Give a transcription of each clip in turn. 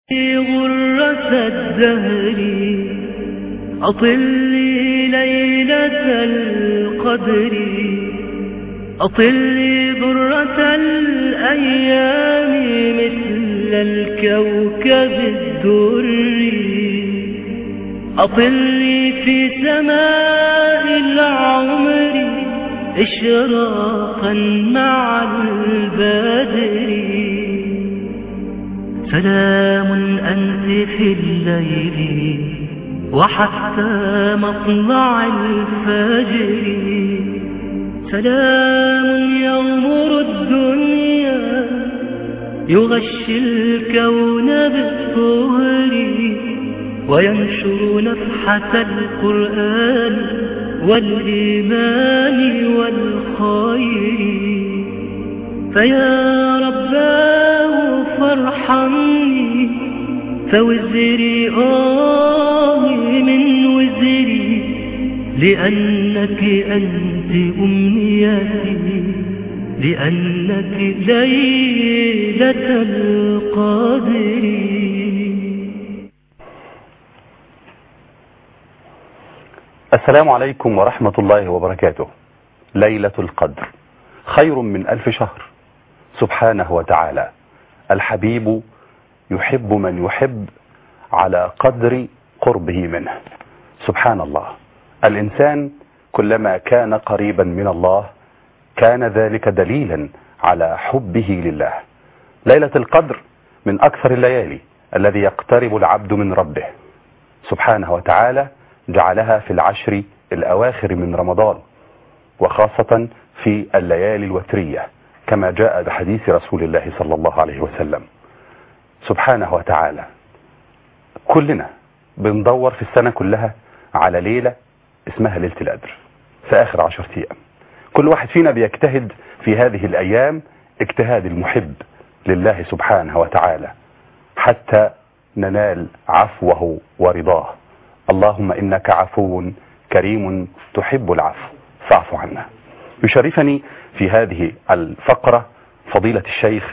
غرة الدهر أطل لي ليلة القدر أطل لي ضرة الأيام مثل الكوكب الدري أطل لي في سماء العمر إشراقا مع البدر سلام أنت في الليل وحتى مطلع الفجر سلام يغمر الدنيا يغشي الكون بالطهر وينشر نفحة القرآن والإيمان والخير فيا رباه فارحمني فوزري آه من وزري لأنك أنت أمنيتي لأنك ليلة القادر السلام عليكم ورحمة الله وبركاته ليلة القدر خير من ألف شهر سبحانه وتعالى الحبيب يحب من يحب على قدر قربه منه سبحان الله الإنسان كلما كان قريبا من الله كان ذلك دليلا على حبه لله ليلة القدر من أكثر الليالي الذي يقترب العبد من ربه سبحانه وتعالى جعلها في العشر الأواخر من رمضان وخاصة في الليالي الوترية كما جاء بحديث رسول الله صلى الله عليه وسلم سبحانه وتعالى كلنا بندور في السنة كلها على ليلة اسمها ليلة القدر في آخر عشر أيام كل واحد فينا بيجتهد في هذه الأيام اجتهاد المحب لله سبحانه وتعالى حتى ننال عفوه ورضاه اللهم إنك عفو كريم تحب العفو فاعف عنا يشرفني في هذه الفقرة فضيلة الشيخ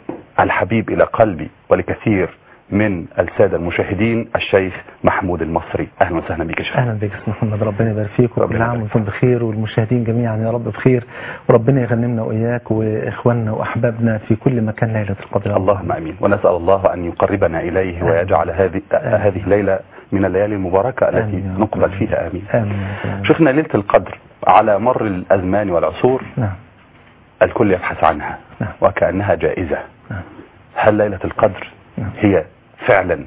الحبيب إلى قلبي ولكثير من السادة المشاهدين الشيخ محمود المصري أهلا وسهلا بك شيخ اهلا بك استاذ محمد ربنا يبارك فيك ربنا وكل عام يبارك وانتم بخير والمشاهدين جميعا يا رب بخير وربنا يغنمنا واياك واخواننا واحبابنا في كل مكان ليله القدر اللهم امين ونسال الله ان يقربنا اليه ويجعل هذه هذه الليله من الليالي المباركه التي آمين يا رب نقبل العالمين. فيها امين. امين يا رب. شيخنا ليله القدر على مر الازمان والعصور نعم الكل يبحث عنها نعم. وكانها جائزه. نعم هل ليله القدر نعم. هي فعلا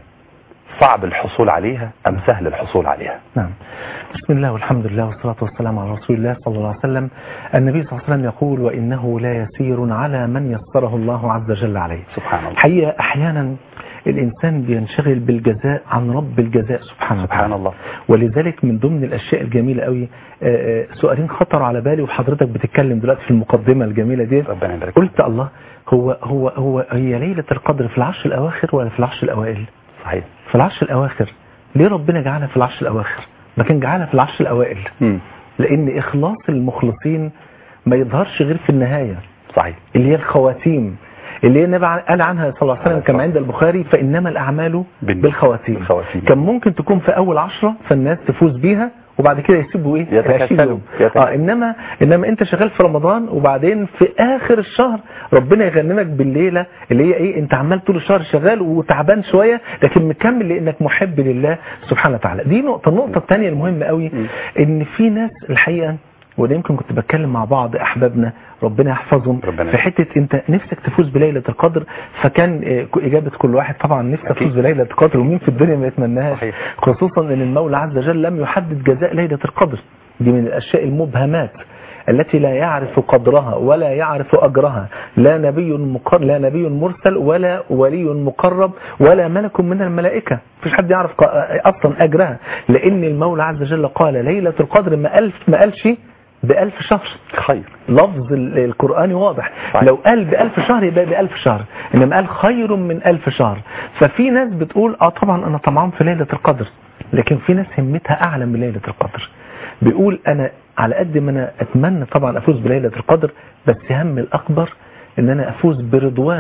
صعب الحصول عليها ام سهل الحصول عليها؟ نعم بسم الله والحمد لله والصلاة والسلام على رسول الله صلى الله عليه وسلم النبي صلى الله عليه وسلم يقول وإنه لا يسير على من يسره الله عز وجل عليه سبحان الله الحقيقة أحيانا الإنسان بينشغل بالجزاء عن رب الجزاء سبحانه سبحان وتعالى الله ولذلك من ضمن الأشياء الجميلة قوي آه، آه، سؤالين خطروا على بالي وحضرتك بتتكلم دلوقتي في المقدمة الجميلة دي ربنا يبارك فيك. قلت الله هو هو هو هي ليلة القدر في العشر الأواخر ولا في العشر الأوائل صحيح في العشر الأواخر ليه ربنا جعلها في العشر الأواخر ما كان جعلها في العشر الأوائل مم. لأن إخلاص المخلصين ما يظهرش غير في النهاية صحيح اللي هي الخواتيم اللي هي النبي قال عنها صلى الله عليه وسلم كما عند البخاري فإنما الأعمال بال- بالخواتيم بالخواتيم. كان ممكن تكون في أول عشرة فالناس تفوز بيها وبعد كده يسيبوا ايه يتكاسلوا. العشرين يوم. يتكاسلوا. اه انما انما انت شغال في رمضان وبعدين في اخر الشهر ربنا يغنمك بالليله اللي هي ايه انت عمال طول الشهر شغال وتعبان شويه لكن مكمل لانك محب لله سبحانه وتعالى دي نقطه النقطه الثانيه المهمه قوي ان في ناس الحقيقه وده يمكن كنت بتكلم مع بعض احبابنا ربنا يحفظهم ربنا في حته انت نفسك تفوز بليله القدر فكان آه، اجابه كل واحد طبعا نفسي أكيد. افوز بليله القدر ومين في الدنيا ما يتمناهاش صحيح. خصوصا ان المولى عز وجل لم يحدد جزاء ليله القدر دي من الاشياء المبهمات التي لا يعرف قدرها ولا يعرف اجرها لا نبي مقر لا نبي مرسل ولا ولي مقرب ولا ملك من الملائكه مفيش حد يعرف ق- اصلا اجرها لان المولى عز وجل قال ليله القدر ما الف ما قالش بألف شهر خير لفظ ال- القرآن واضح صحيح. لو قال بألف شهر يبقى بألف شهر إنما قال خير من ألف شهر ففي ناس بتقول آه طبعا أنا طمعان في ليلة القدر لكن في ناس همتها أعلى من ليلة القدر بيقول أنا على قد ما أنا أتمنى طبعا أفوز بليلة القدر بس هم الأكبر إن أنا أفوز برضوان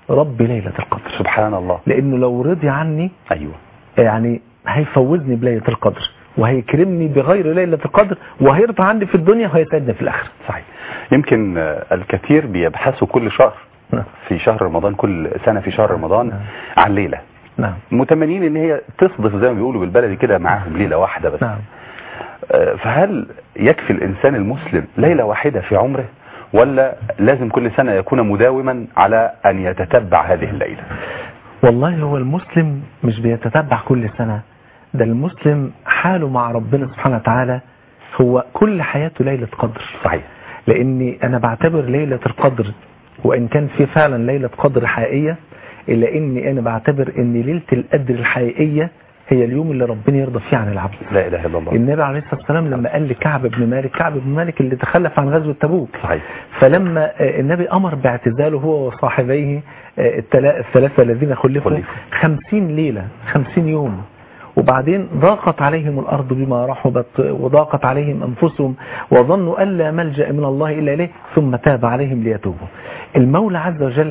رب ليلة القدر سبحان الله لانه لو رضي عني ايوه يعني هيفوزني بليلة القدر وهيكرمني بغير ليلة القدر وهيرضى عني في الدنيا وهيسعدني في الآخرة صحيح يمكن آه، الكثير بيبحثوا كل شهر نعم. في شهر رمضان كل سنة في شهر رمضان نعم. عن ليلة نعم متمنين ان هي تصدف زي ما بيقولوا بالبلدي كده معاهم ليلة واحدة بس نعم آه، فهل يكفي الانسان المسلم ليلة واحدة في عمره ولا لازم كل سنة يكون مداوما على ان يتتبع هذه الليلة والله هو المسلم مش بيتتبع كل سنة ده المسلم حاله مع ربنا سبحانه وتعالى هو كل حياته ليلة قدر صحيح لاني انا بعتبر ليلة القدر وان كان في فعلا ليلة قدر حقيقية الا اني انا بعتبر ان ليلة القدر الحقيقية هي اليوم اللي ربنا يرضى فيه عن العبد لا اله الا الله النبي عليه الصلاة والسلام لما قال لكعب بن مالك كعب بن مالك اللي تخلف عن غزوة تبوك صحيح فلما آه، النبي أمر باعتزاله هو وصاحبيه آه، التلا- الثلاثة الذين خلفوا خلفوا. خمسين ليلة خمسين يوم وبعدين ضاقت عليهم الأرض بما رحبت وضاقت عليهم أنفسهم وظنوا أن لا ملجأ من الله إلا إليه ثم تاب عليهم ليتوبوا المولى عز وجل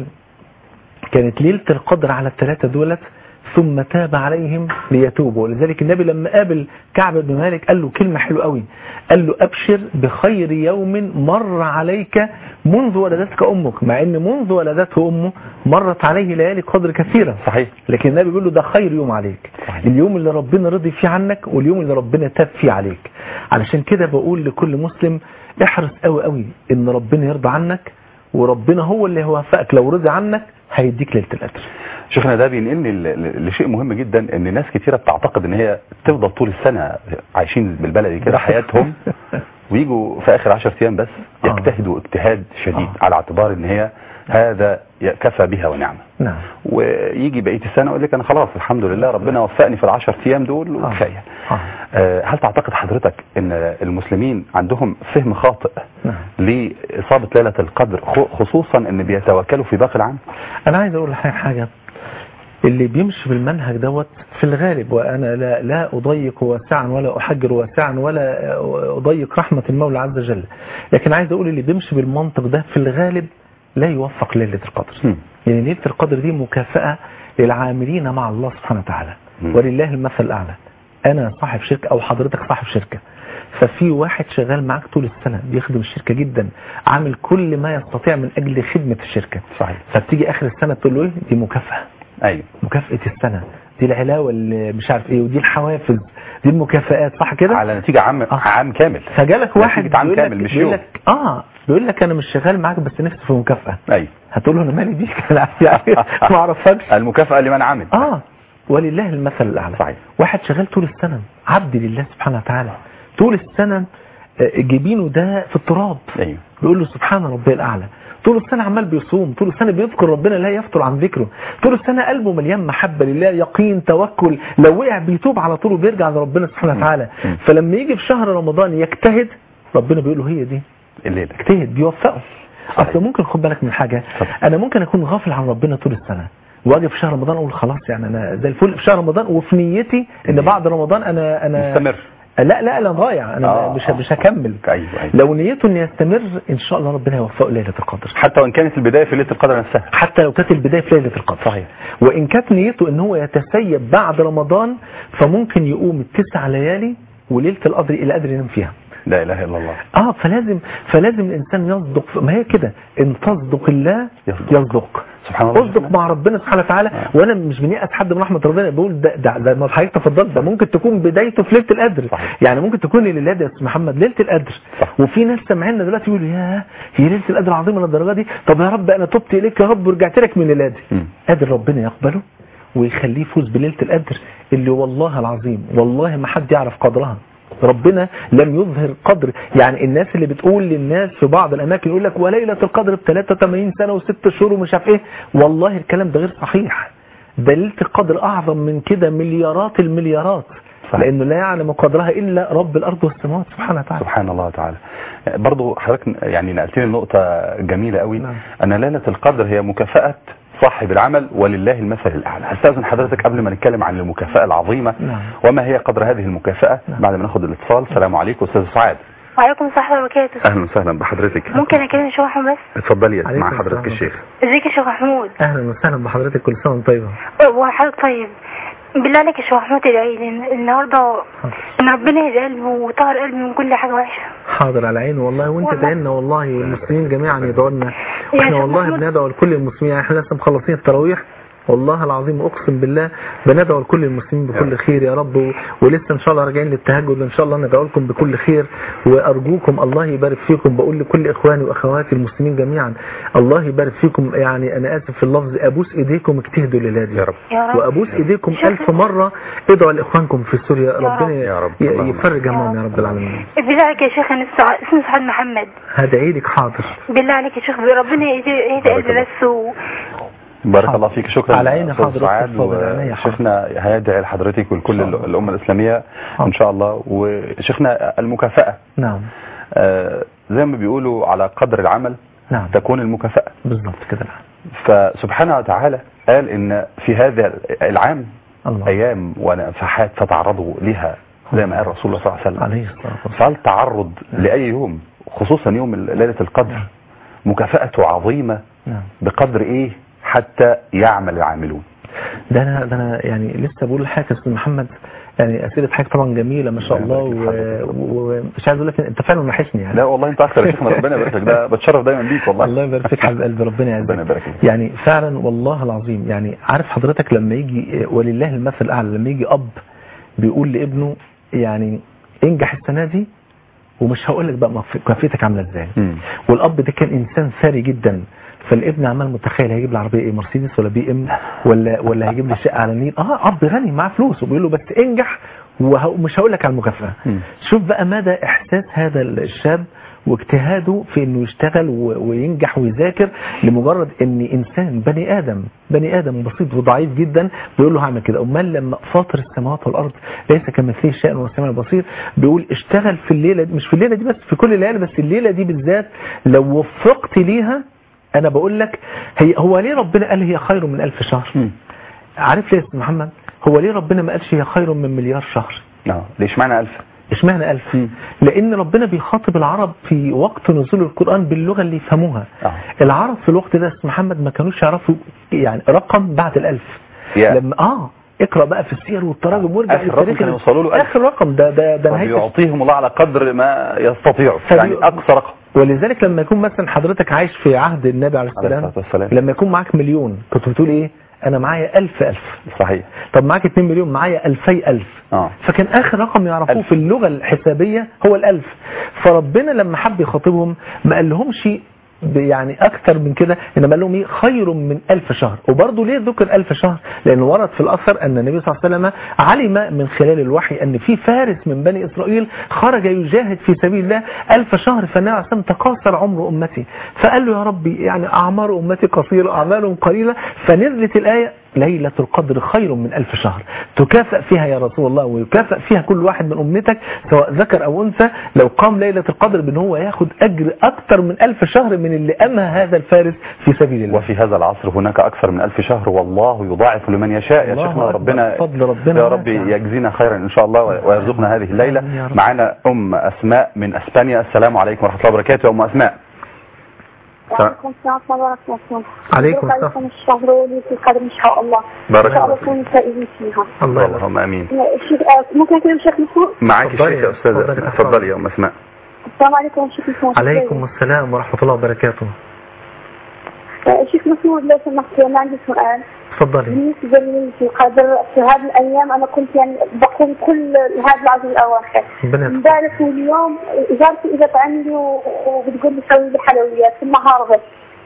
كانت ليلة القدر على الثلاثة دولت ثم تاب عليهم ليتوبوا ولذلك النبي لما قابل كعب بن مالك قال له كلمة حلوة قوي قال له أبشر بخير يوم مر عليك منذ ولدتك أمك مع أن منذ ولدته أمه مرت عليه ليالي قدر كثيرة صحيح لكن النبي بيقول له ده خير يوم عليك صحيح. اليوم اللي ربنا رضي فيه عنك واليوم اللي ربنا تاب فيه عليك علشان كده بقول لكل مسلم احرص قوي قوي ان ربنا يرضى عنك وربنا هو اللي هيوفقك لو رضي عنك هيديك ليله القدر شيخنا ده بينقلني ل- ل- لشيء مهم جدا ان ناس كتيرة بتعتقد ان هي تفضل طول السنة عايشين بالبلدي كده حياتهم ويجوا في اخر عشر ايام بس آه. يجتهدوا اجتهاد شديد آه. على اعتبار ان هي هذا ي- كفى بها ونعمة نعم ويجي بقية السنة يقول لك انا خلاص الحمد لله ربنا وفقني في العشر ايام دول آه. وكفاية آه. آه، هل تعتقد حضرتك ان المسلمين عندهم فهم خاطئ نعم. لإصابة ليلة القدر خ- خصوصا ان بيتوكلوا في باقي العام انا عايز اقول لحضرتك حاجه اللي بيمشي بالمنهج دوت في الغالب وانا لا لا اضيق واسعا ولا احجر واسعا ولا اضيق رحمه المولى عز وجل لكن عايز اقول اللي بيمشي بالمنطق ده في الغالب لا يوفق ليله القدر هم. يعني ليله القدر دي مكافاه للعاملين مع الله سبحانه وتعالى مم. ولله المثل الاعلى انا صاحب شركه او حضرتك صاحب شركه ففي واحد شغال معاك طول السنه بيخدم الشركه جدا عامل كل ما يستطيع من اجل خدمه الشركه صحيح فبتيجي اخر السنه تقول له ايه دي مكافاه ايوه مكافاه السنه دي العلاوه اللي مش عارف ايه ودي الحوافز دي المكافآت صح كده على نتيجة عام آه. عام كامل فجالك واحد نتيجة عام بيقول لك كامل مش بيقول يوم لك اه بيقول لك انا مش شغال معاك بس نفسي في مكافاه ايوه هتقول له انا مالي بيك لا يعني ما اعرفكش المكافأة لمن عمل اه ولله المثل الاعلى صحيح. واحد شغال طول السنه عبد لله سبحانه وتعالى طول السنه آه، جبينه ده في التراب ايوه بيقول له سبحان ربي الاعلى طول السنه عمال بيصوم طول السنه بيذكر ربنا لا يفتر عن ذكره طول السنه قلبه مليان محبه لله يقين توكل لو وقع بيتوب على طول وبيرجع لربنا سبحانه وتعالى مم. فلما يجي في شهر رمضان يجتهد ربنا بيقول له هي دي الليلة اجتهد بيوفقه صحيح. اصل ممكن خد بالك من حاجه اتفضل. انا ممكن اكون غافل عن ربنا طول السنه واجي في شهر رمضان اقول خلاص يعني انا زي الفل في شهر رمضان وفي نيتي ان بعد رمضان انا انا مستمر لا لا انا ضايع انا آه، مش آه. مش هكمل ايوه ايوه لو نيته انه يستمر ان شاء الله ربنا يوفقه ليله القدر حتى وان كانت البداية في ليلة القدر نفسها حتى لو كانت البدايه في ليله القدر صحيح. وان كانت نيته ان هو يتسيب بعد رمضان فممكن يقوم التسع ليالي وليله القدر القدر ينام فيها لا اله الا الله اه فلازم فلازم الانسان يصدق في- ما هي كده ان تصدق الله يصدق. يصدق سبحان الله اصدق مع ربنا سبحانه وتعالى آه. وانا مش بنيأس حد من رحمه ربنا بقول ده ده, ده ما حضرتك تفضلت ده ممكن تكون بدايته في ليله القدر صحيح. يعني ممكن تكون الليله دي يا استاذ محمد ليله القدر صح. وفي ناس سامعيننا دلوقتي يقولوا يا هي ليله القدر عظيمه للدرجه دي طب يا رب انا تبت اليك يا رب ورجعت لك من الليله دي مم. قادر ربنا يقبله ويخليه يفوز بليله القدر اللي والله العظيم والله ما حد يعرف قدرها ربنا لم يظهر قدر يعني الناس اللي بتقول للناس في بعض الاماكن يقول لك وليله القدر ب 83 سنه وست شهور ومش عارف ايه والله الكلام ده غير صحيح ده ليله القدر اعظم من كده مليارات المليارات صحيح. لانه لا يعلم قدرها الا رب الارض والسماوات سبحانه وتعالى سبحان الله تعالى برضو حضرتك يعني نقلتني نقطة جميلة قوي نعم. أن ليلة القدر هي مكافأة صاحب العمل ولله المثل الأعلى أستاذن حضرتك قبل ما نتكلم عن المكافأة العظيمة نعم. وما هي قدر هذه المكافأة نعم. بعد ما ناخد الاتصال السلام عليكم أستاذ سعاد وعليكم السلام ورحمة الله وبركاته اهلا وسهلا بحضرتك ممكن اكلم الشيخ محمود بس اتفضلي عليكم مع السلام حضرتك الشيخ ازيك يا شيخ محمود اهلا وسهلا بحضرتك كل سنه وانت طيبه وحضرتك طيب بالله عليك يا شيخ محمود ادعي لي النهارده ان ربنا يهدي قلبي وطهر قلبي من كل حاجة وحشة حاضر على عيني والله وانت والله. دعينا والله والمسلمين جميعا يدعوا لنا يا واحنا شيخ والله محمود. بندعو لكل المسلمين يعني احنا لسه مخلصين التراويح والله العظيم اقسم بالله بندعو لكل المسلمين بكل خير يا رب و- ولسه ان شاء الله راجعين للتهجد ان شاء الله ندعو لكم بكل خير وارجوكم الله يبارك فيكم بقول لكل اخواني واخواتي المسلمين جميعا الله يبارك فيكم يعني انا اسف في اللفظ ابوس ايديكم اجتهدوا لله يا رب يا رب وابوس ايديكم شوف- الف مره ادعوا لاخوانكم في سوريا ربنا يا رب. ي- اللهم يفرج همهم يا رب العالمين بالله عليك يا شيخ انا سع- اسمي سعاد محمد هدعي لك حاضر بالله عليك يا شيخ ربنا يهدي يهدي بارك قلبي الله. بس و... بارك الله فيك شكرا على عيني أستاذ حاضر، سعاد اتفضل، على عيني حاضر. وشيخنا هيدعي لحضرتك ولكل إن شاء الله. الامه الاسلاميه حاضر. ان شاء الله وشيخنا المكافاه نعم آه، زي ما بيقولوا على قدر العمل نعم تكون المكافاه بالضبط كده فسبحانه وتعالى قال ان في هذا العام الله ايام ونفحات فتعرضوا لها زي ما قال رسول الله صلى الله عليه وسلم عليه الصلاة والسلام فالتعرض لاي يوم خصوصا يوم ليله القدر مكافاته عظيمه نعم بقدر ايه حتى يعمل العاملون ده انا ده انا يعني لسه بقول لحضرتك يا استاذ محمد يعني اسئله حضرتك طبعا جميله ما شاء الله الله يبارك فيك و- ومش عايز اقول لك انت فعلا وحشني يعني لا والله انت اكثر يا شيخنا ربنا يبارك لك ده بتشرف دايما بيك والله الله يبارك فيك حبيب قلبي ربنا ربنا يعزك يبارك فيك يعني فعلا والله العظيم يعني عارف حضرتك لما يجي ولله المثل الاعلى لما يجي اب بيقول لابنه يعني انجح السنه دي ومش هقول لك بقى مف- كفيتك عامله ازاي مم. والاب ده كان انسان ثري جدا فالابن عمال متخيل هيجيب لي عربيه ايه مرسيدس ولا بي ام ولا ولا هيجيب لي شقه على النيل اه اب غني معاه فلوس وبيقول له بس انجح ومش هقول لك على المكافاه مم. شوف بقى مدى احساس هذا الشاب واجتهاده في انه يشتغل و- وينجح ويذاكر لمجرد ان انسان بني ادم بني ادم بسيط وضعيف جدا بيقول له هعمل كده امال لما فاطر السماوات والارض ليس كمثله شيء والسماء البصير بيقول اشتغل في الليله دي مش في الليله دي بس في كل الليالي بس الليله دي بالذات لو وفقت ليها انا بقول لك هي هو ليه ربنا قال هي خير من ألف شهر مم. عارف ليه يا استاذ محمد هو ليه ربنا ما قالش هي خير من مليار شهر اه ليش معنى ألف اشمعنى ألف مم. لأن ربنا بيخاطب العرب في وقت نزول القرآن باللغة اللي يفهموها آه. العرب في الوقت ده اسم محمد ما كانوش يعرفوا يعني رقم بعد الألف يا. لما اه اقرا بقى في السير والتراجم وارجع آخر رقم كانوا يوصلوا له ألف. اخر رقم ده ده ده نهايه ويعطيهم الله على قدر ما يستطيعوا فبي- يعني أقصى رقم ولذلك لما يكون مثلا حضرتك عايش في عهد النبي عليه عليه السلام الصلاة والسلام. لما يكون معاك مليون كنت بتقول ايه انا معايا ألف ألف صحيح طب معاك 2 مليون معايا ألفي ألف اه فكان آخر رقم يعرفوه ألف. في اللغة الحسابية هو الألف فربنا لما حب يخاطبهم ما قال لهمش ب- يعني أكثر من كده إنما قال لهم إيه خير من ألف شهر وبرضه ليه ذكر ألف شهر لأن ورد في الأثر أن النبي صلى الله عليه وسلم علم من خلال الوحي أن في فارس من بني إسرائيل خرج يجاهد في سبيل الله ألف شهر فالنبي عليه الصلاة والسلام تقاصر عمر أمتي فقال له يا ربي يعني أعمار أمتي قصيرة أعمالهم قليلة فنزلت الآية ليلة القدر خير من ألف شهر تكافئ فيها يا رسول الله ويكافئ فيها كل واحد من أمتك سواء ذكر أو أنثى لو قام ليلة القدر بأن هو ياخد أجر أكثر من ألف شهر من اللي أمى هذا الفارس في سبيل الله وفي هذا العصر هناك أكثر من ألف شهر والله يضاعف لمن يشاء يا الله شيخنا أكبر. ربنا فضل ربنا يا رب واسع. يجزينا خيرا إن شاء الله ويرزقنا هذه الليلة آمين يا رب. معنا أم أسماء من أسبانيا السلام عليكم ورحمة الله وبركاته يا أم أسماء وعليكم السلام ورحمة الله وبركاته عليكم السلام. عليكم الشهر وليلة القدر إن شاء الله بارك إن شاء الله الله فيك نكون فائزين فيها الله يبارك. اللهم آمين الشيخ آه، ممكن أكلم الشيخ محمود معاك اتفضلي الشيخ يا يا- أستاذ اتفضلي. أسماء اتفضلي يا أم أسماء السلام عليكم يا شيخ محمود عليكم السلام ورحمة الله وبركاته آه، الشيخ محمود لو سمحت أنا عندي سؤال تفضلي بالنسبة لي في القدر في هذه الأيام أنا كنت يعني بقوم كل هذا العشر الأواخر ربنا يتقبل. امبارح واليوم جارتي إجت عندي و- وبتقول لي سوي لي حلويات في النهار بس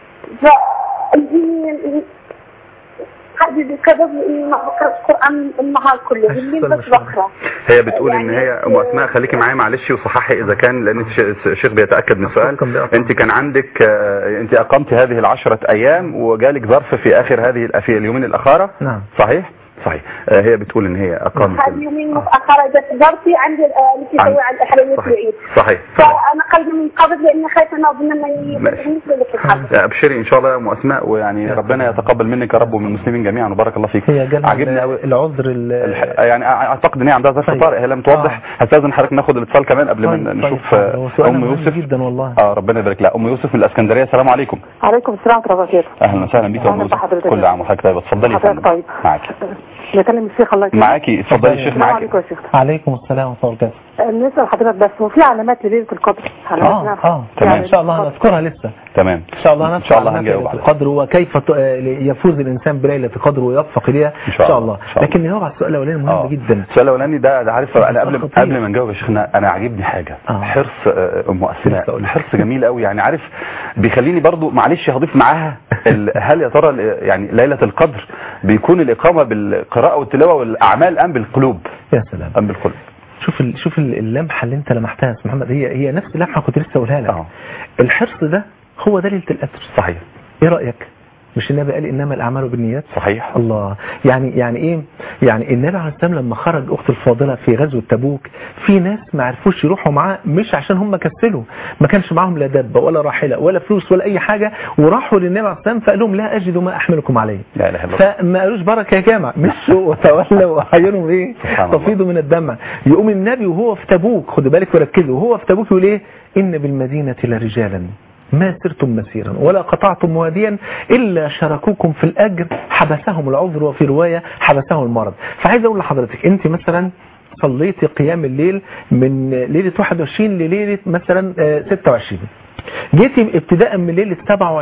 فالجنين حد كذب إني ما بقرأ القرآن النهار كله بالليل بس أحسن ما شاء الله. بقرأ هي بتقول ان يعني- هي ام اسماء خليكي معايا معلش وصححي اذا كان لان الش- الشيخ بيتاكد من السؤال أتفضل بأطلع. انت كان عندك آه، انت اقمت هذه العشرة ايام وجالك ظرف في اخر هذه في اليومين الاخاره نعم صحيح صحيح آه، هي بتقول ان هي اقامت هذه يومين متأخرة جت زرتي عندي آه، التي عن- تسوي على الأحرية صحيح العيد صحيح فأنا قلبي من قبل لأني خايفة أن أظن ما ماشي. بالنسبة لك الحظ ابشري ان شاء الله يا ام اسماء ويعني ربنا يتقبل منك يا رب ومن المسلمين جميعا وبارك الله فيك هي جالها عجبني قوي العذر ال- الح... يعني اعتقد ان هي عندها ظرف طيب. طارئ هي لم توضح آه. هستاذن حضرتك ناخد الاتصال كمان قبل ما طيب، طيب، نشوف حاضر. هو سؤال ام مهم يوسف جدا والله اه ربنا يبارك لها ام يوسف من الاسكندريه السلام عليكم عليكم السلام ورحمة الله وبركاته اهلا وسهلا بيك يا ام أهلا يوسف بحضرتك. كل عام وحضرتك طيب اتفضلي يا حضرتك فندم طيب. معاكي نكلم الشيخ الله يكرمك معاكي اتفضلي الشيخ السلام معاكي عليكم يا شيخ عليكم السلام ورحمه الله وبركاته نسأل حضرتك بس هو في علامات لليلة القدر علامات اه نعرفها؟ اه تمام. ان شاء الله هنذكرها لسه تمام ان شاء الله ان شاء الله هنذكر هنجاوب ليله عليها القدر وكيف ت- آه، يفوز الانسان بليله القدر ويوفق اليها إن شاء الله. إن شاء الله. لكن نجاوب على السؤال الاولاني مهم آه. جدا السؤال الاولاني ده ده عارف انا قبل خطير. قبل ما نجاوب يا شيخنا انا عاجبني حاجه آه. حرص آه، ام لسه اسماء أقول. حرص جميل قوي يعني عارف بيخليني برضو معلش هضيف معاها ال- هل يا ترى ال- يعني ليله القدر بيكون الاقامه بالقراءه والتلاوه والاعمال ام بالقلوب يا سلام ام بالقلوب شوف ال... شوف ال- اللمحه اللي انت لمحتها يا أستاذ محمد هي هي نفس اللمحه كنت لسه اقولها لك اه الحرص ده هو ده ليله القدر صحيح ايه رايك مش النبي قال انما الاعمال بالنيات صحيح الله يعني يعني ايه يعني النبي عليه السلام لما خرج اخت الفاضله في غزوه تبوك في ناس ما عرفوش يروحوا معاه مش عشان هم كسلوا ما كانش معاهم لا دابه ولا راحله ولا فلوس ولا اي حاجه وراحوا للنبي عليه السلام فقال لهم لا اجد ما احملكم عليه لا اله الا الله فما قالوش بركه يا جامع مشوا وتولوا وعينهم ايه سبحان الله. تفيضوا من الدمع يقوم النبي وهو في تبوك خد بالك وركزوا وهو في تبوك يقول ايه ان بالمدينه لرجالا ما سرتم مسيرا ولا قطعتم واديا الا شاركوكم في الاجر حبسهم العذر وفي روايه حبسهم المرض فعايز اقول لحضرتك انت مثلا صليتي قيام الليل من ليله 21 لليله مثلا آه، 26 جيتي ابتداء من ليله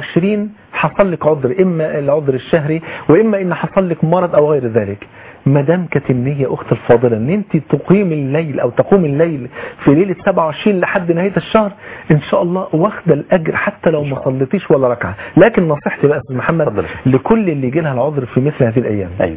27 حصل لك عذر اما العذر الشهري واما ان حصل لك مرض او غير ذلك ما دام كانت النيه اخت الفاضله ان انت تقيم الليل او تقوم الليل في ليله 27 لحد نهايه الشهر ان شاء الله واخده الاجر حتى لو ما صليتيش ولا ركعه لكن نصيحتي بقى يا استاذ محمد اتفضل. لكل اللي يجي لها العذر في مثل هذه الايام ايوه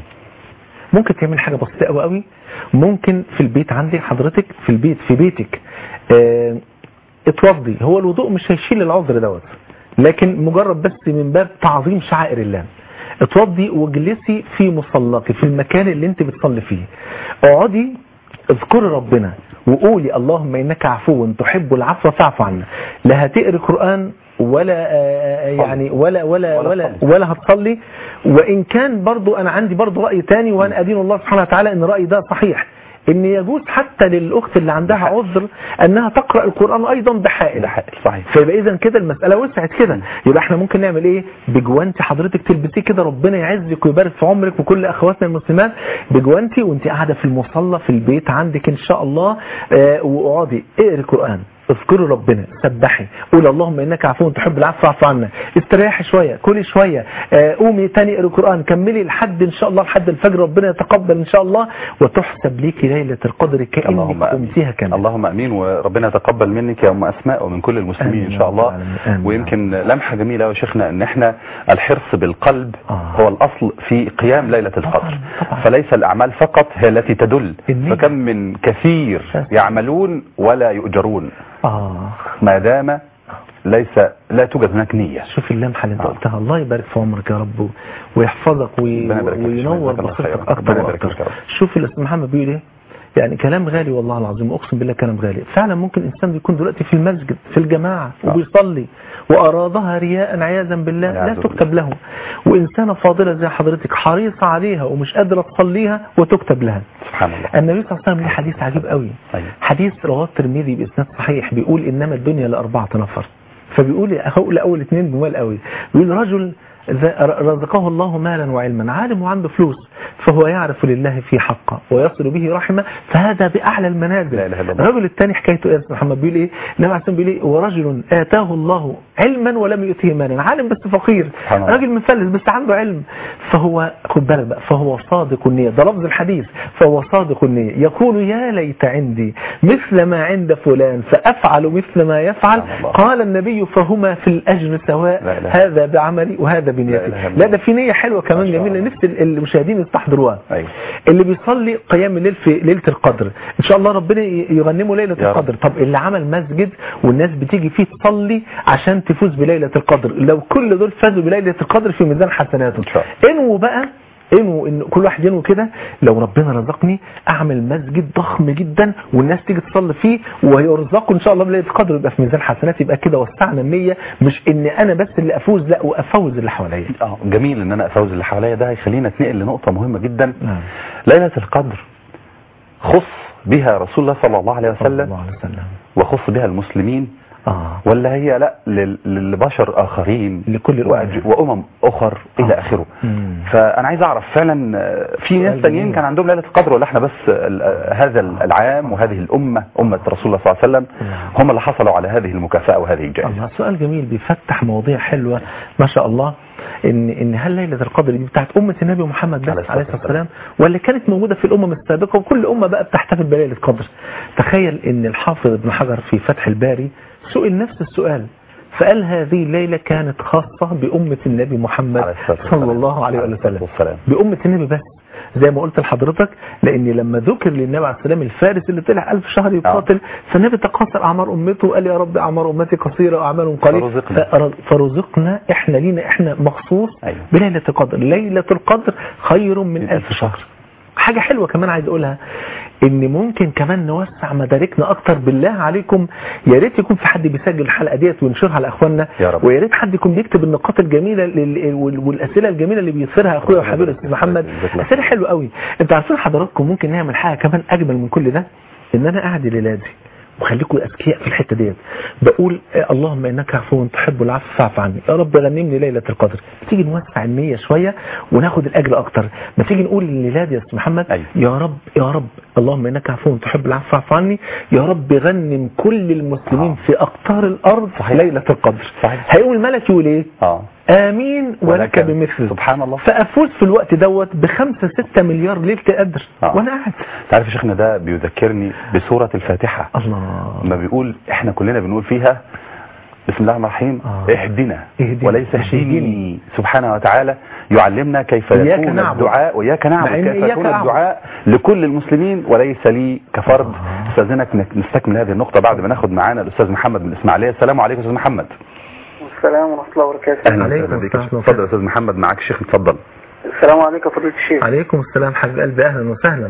ممكن تعمل حاجة بسيطة قوي قوي ممكن في البيت عندك حضرتك في البيت في بيتك اه اتوضي هو الوضوء مش هيشيل العذر دوت لكن مجرد بس من باب تعظيم شعائر الله اتوضي واجلسي في مصلاك في المكان اللي انت بتصلي فيه اقعدي اذكري ربنا وقولي اللهم انك عفو تحب العفو فاعف عنا لا هتقري قران ولا آه، يعني ولا ولا ولا ولا تصلي. ولا هتصلي وان كان برضو انا عندي برضو راي تاني وانا ادين الله سبحانه وتعالى ان رايي ده صحيح ان يجوز حتى للاخت اللي عندها عذر انها تقرا القران ايضا بحائل ده حقيقي صحيح فيبقى اذا كده المساله وسعت كده يبقى احنا ممكن نعمل ايه بجوانتي حضرتك تلبسيه كده ربنا يعزك ويبارك في عمرك وكل اخواتنا المسلمات بجوانتي وانت قاعده في المصلى في البيت عندك ان شاء الله آه، واقعدي اقري قران اذكري ربنا سبحي قول اللهم انك عفو تحب العفو فاعف عنا استريحي شويه كلي شويه آه، قومي تاني اقري قران كملي لحد ان شاء الله لحد الفجر ربنا يتقبل ان شاء الله وتحسب ليكي ليله القدر كانك اللهم امين قمتيها كامله اللهم امين وربنا يتقبل منك يا ام اسماء ومن كل المسلمين آمين ان يا شاء رب الله العالمين. آمين. ويمكن لمحه جميله يا شيخنا ان احنا الحرص بالقلب آه. هو الاصل في قيام ليله القدر طبعاً، طبعاً. فليس الاعمال فقط هي التي تدل النية. فكم من كثير بس. يعملون ولا يؤجرون اه ما دام ليس لا توجد هناك نيه شوف اللمحه اللي انت آه. قلتها الله يبارك في عمرك يا رب ويحفظك وي... ربنا يبارك فيك. وينور جزاك الله خير. بصيرتك اكتر ربنا يبارك واكتر فيك يا رب. شوف الاستاذ محمد بيقول ايه يعني كلام غالي والله العظيم اقسم بالله كلام غالي فعلا ممكن انسان يكون دلوقتي في المسجد في الجماعه آه. وبيصلي وارادها رياء عياذا بالله لا والعياذ بالله. تكتب له وانسانه فاضله زي حضرتك حريصه عليها ومش قادره تصليها وتكتب لها سبحان الله النبي صلى الله عليه وسلم ليه حديث عجيب قوي أيوة. حديث رواه الترمذي باسناد صحيح بيقول انما الدنيا لاربعه نفر فبيقول هقول اول اثنين جمال قوي بيقول رجل ذا- رزقه الله مالا وعلما عالم وعنده فلوس فهو يعرف لله في حقه ويصل به رحمه فهذا باعلى المنازل لا إله إلا الله. الرجل الثاني حكايته ايه يا أستاذ محمد بيقول ايه النبي عليه الصلاه والسلام بيقول ايه ورجل اتاه الله علما ولم يؤته مالا عالم بس فقير سبحان الله. راجل مفلس بس عنده علم فهو خد بالك بقى فهو صادق النية ده لفظ الحديث فهو صادق النية يقول يا ليت عندي مثل ما عند فلان فأفعل مثل ما يفعل سبحان الله. قال النبي فهما في الأجر سواء لا إله. هذا بعملي وهذا بنيتي لا إله إلا لا الله. ده في نية حلوة ما كمان شاء جميلة الله. نفس ال- المشاهدين يستحضروها أيوة. اللي بيصلي قيام الليل في ليلة القدر إن شاء الله ربنا ي- يغنمه ليلة يا رب. القدر طب اللي عمل مسجد والناس بتيجي فيه تصلي عشان تفوز بليلة القدر لو كل دول فازوا بليلة القدر في ميزان حسناتهم إن شاء انووا بقى انه ان كل واحد ينوي كده لو ربنا رزقني اعمل مسجد ضخم جدا والناس تيجي تصلي فيه ويرزقوا ان شاء الله بليله القدر يبقى في ميزان حسنات يبقى كده وسعنا النيه مش ان انا بس اللي افوز لا وافوز اللي حواليا اه جميل ان انا افوز اللي حواليا ده هيخلينا نتنقل لنقطه مهمه جدا نعم. ليله القدر خص بها رسول الله صلى الله عليه صلى وسلم الله عليه وسلم وخص بها المسلمين اه ولا هي لا لل- للبشر اخرين لكل الأمم. وأج- وامم اخر الى آه. اخره مم. فانا عايز اعرف فعلا آه، في ناس سؤال تانيين جميل. كان عندهم ليله القدر ولا احنا بس ال- آه، هذا العام وهذه الامه امه رسول الله صلى الله عليه وسلم هم اللي حصلوا على هذه المكافاه وهذه الجائزه الله سؤال جميل بيفتح مواضيع حلوة ما شاء الله ان ان هل ليله القدر دي بتاعت امه النبي محمد عليه بس الصلاة عليه الصلاه والسلام ولا كانت موجوده في الامم السابقه وكل امه بقى بتحتفل بليله القدر تخيل ان الحافظ ابن حجر في فتح الباري سئل نفس السؤال فقال هذه الليله كانت خاصه بامه النبي محمد عليه الصلاة صلى والسلام. الله عليه عليه الصلاة وسلم والسلام. بأمة النبي بس زي ما قلت لحضرتك لان لما ذكر للنبي عليه السلام الفارس اللي طلع ألف شهر يقاتل فالنبي تقاصر اعمار امته وقال يا رب اعمار امتي قصيره واعمالهم قليل فرزقنا. فر- فرزقنا احنا لينا احنا مخصوص أيوة. بليله القدر ليله القدر خير من من ألف ألف شهر حاجة حلوة كمان عايز اقولها ان ممكن كمان نوسع مداركنا اكتر بالله عليكم يا ريت يكون في حد بيسجل الحلقة ديت وينشرها على اخواننا يا رب. ويا ريت حد يكون بيكتب النقاط الجميلة لل- وال- والاسئلة الجميلة اللي بيثيرها اخويا وحبيبي الاستاذ محمد جزاك الله اسئلة حلوة قوي انتوا عارفين حضراتكم ممكن نعمل حاجة كمان اجمل من كل ده ان انا قاعد ليلادي وخليكم اذكياء في الحته ديت بقول آه، اللهم انك عفو تحب العفو فاعف عني يا رب غنمني ليله القدر تيجي نوسع النيه شويه وناخد الاجر اكتر ما تيجي نقول لليلاد يا استاذ محمد أيوة. يا رب يا رب اللهم انك عفو تحب العفو فاعف عني يا رب غنم كل المسلمين آه. في اقطار الارض صحيح. ليله القدر صحيح. هيقول الملك يقول ايه اه امين ولك بمثله سبحان الله فافوز في الوقت دوت بخمسة ستة مليار ليله قدر آه. وانا قاعد تعرف يا شيخنا ده بيذكرني بسوره الفاتحه الله ما بيقول احنا كلنا بنقول فيها بسم الله الرحمن الرحيم آه. اهدنا اهدنا. وليس مش اهدني اهدني. سبحانه وتعالى يعلمنا كيف إياك يكون نعبد. الدعاء وإياك نعبد مع إن كيف إياك يكون أعبد. الدعاء لكل المسلمين وليس لي كفرد آه. استاذنك نك- نستكمل هذه النقطة بعد ما ناخد معانا الأستاذ محمد من الإسماعيلية السلام عليكم أستاذ محمد السلام ورحمة الله وبركاته أهلا عليكم وسهلا بك السلام. اتفضل يا أستاذ محمد معاك الشيخ اتفضل السلام عليكم يا فضيلة الشيخ عليكم السلام حبيب قلبي اهلا وسهلا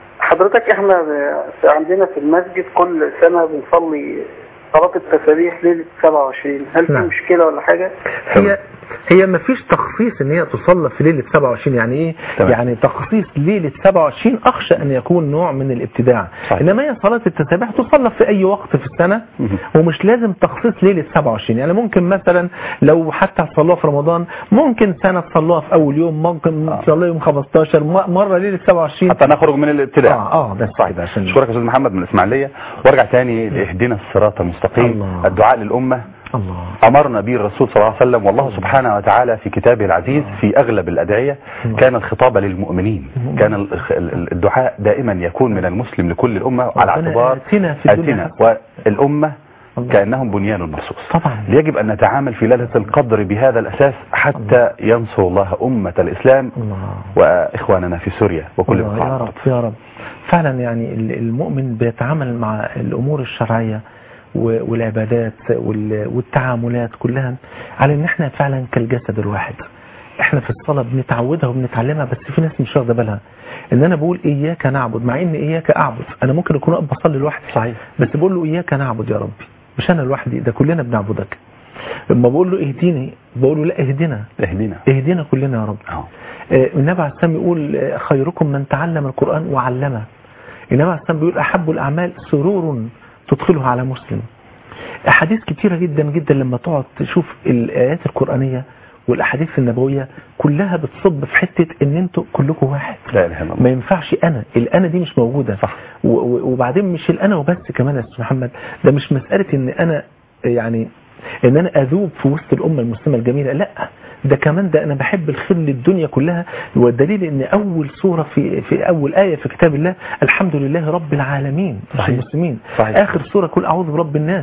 حضرتك احنا ب- عندنا في المسجد كل سنة بنصلي صلاة التسابيح ليلة 27 هل في نعم. مشكلة ولا حاجة؟ هي هي ما فيش تخصيص ان هي تصلى في ليله 27 يعني ايه تمام. يعني تخصيص ليله 27 اخشى ان يكون نوع من الابتداع صحيح. انما هي صلاه التسابيح تصلى في اي وقت في السنه مهم. ومش لازم تخصيص ليله 27 يعني ممكن مثلا لو حتى تصلوها في رمضان ممكن سنه تصلوها في اول يوم ممكن آه. تصلوها يوم 15 م- مره ليله 27 حتى نخرج من الابتداع اه اه بس صحيح كده عشان اشكرك يا استاذ محمد من الاسماعيليه وارجع تاني لاهدنا الصراط المستقيم الله. الدعاء للامه الله امرنا به الرسول صلى الله عليه وسلم والله سبحانه وتعالى في كتابه العزيز في اغلب الادعيه كان الخطاب للمؤمنين كان ال- ال- الدعاء دائما يكون من المسلم لكل الامه على ربنا اعتبار آتنا في الدنيا اتنا والامه الله. كانهم بنيان مرصوص طبعا يجب ان نتعامل في ليله القدر بهذا الاساس حتى ينصر الله امه الاسلام الله واخواننا في سوريا وكل الله بقاع يا الأرض. رب يا رب فعلا يعني ال- المؤمن بيتعامل مع الامور الشرعيه و- والعبادات وال- والتعاملات كلها على ان احنا فعلا كالجسد الواحد احنا في الصلاه بنتعودها وبنتعلمها بس في ناس مش واخده بالها ان انا بقول اياك نعبد مع ان اياك اعبد انا ممكن اكون أقف بصلي لوحدي صحيح بس بقول له اياك نعبد يا ربي مش انا لوحدي ده كلنا بنعبدك لما بقول له اهديني بقول له لا اهدنا اهدنا اهدنا كلنا يا رب أهو. آه، النبي عليه السلام يقول آه، خيركم من تعلم القرآن وعلمه النبي عليه السلام بيقول أحب الأعمال سرور تدخلها على مسلم أحاديث كتيرة جدا جدا لما تقعد تشوف الآيات القرآنية والأحاديث النبوية كلها بتصب في حتة إن أنتوا كلكم واحد لا اله الا الله ما ينفعش انا الانا دي مش موجوده صح. و- و- وبعدين مش الانا وبس كمان يا استاذ محمد ده مش مساله ان انا يعني ان انا اذوب في وسط الامه المسلمه الجميله لا ده كمان ده انا بحب الخير للدنيا كلها والدليل ان اول سوره في في اول ايه في كتاب الله الحمد لله رب العالمين مش صحيح. المسلمين صحيح. اخر سوره كل اعوذ برب الناس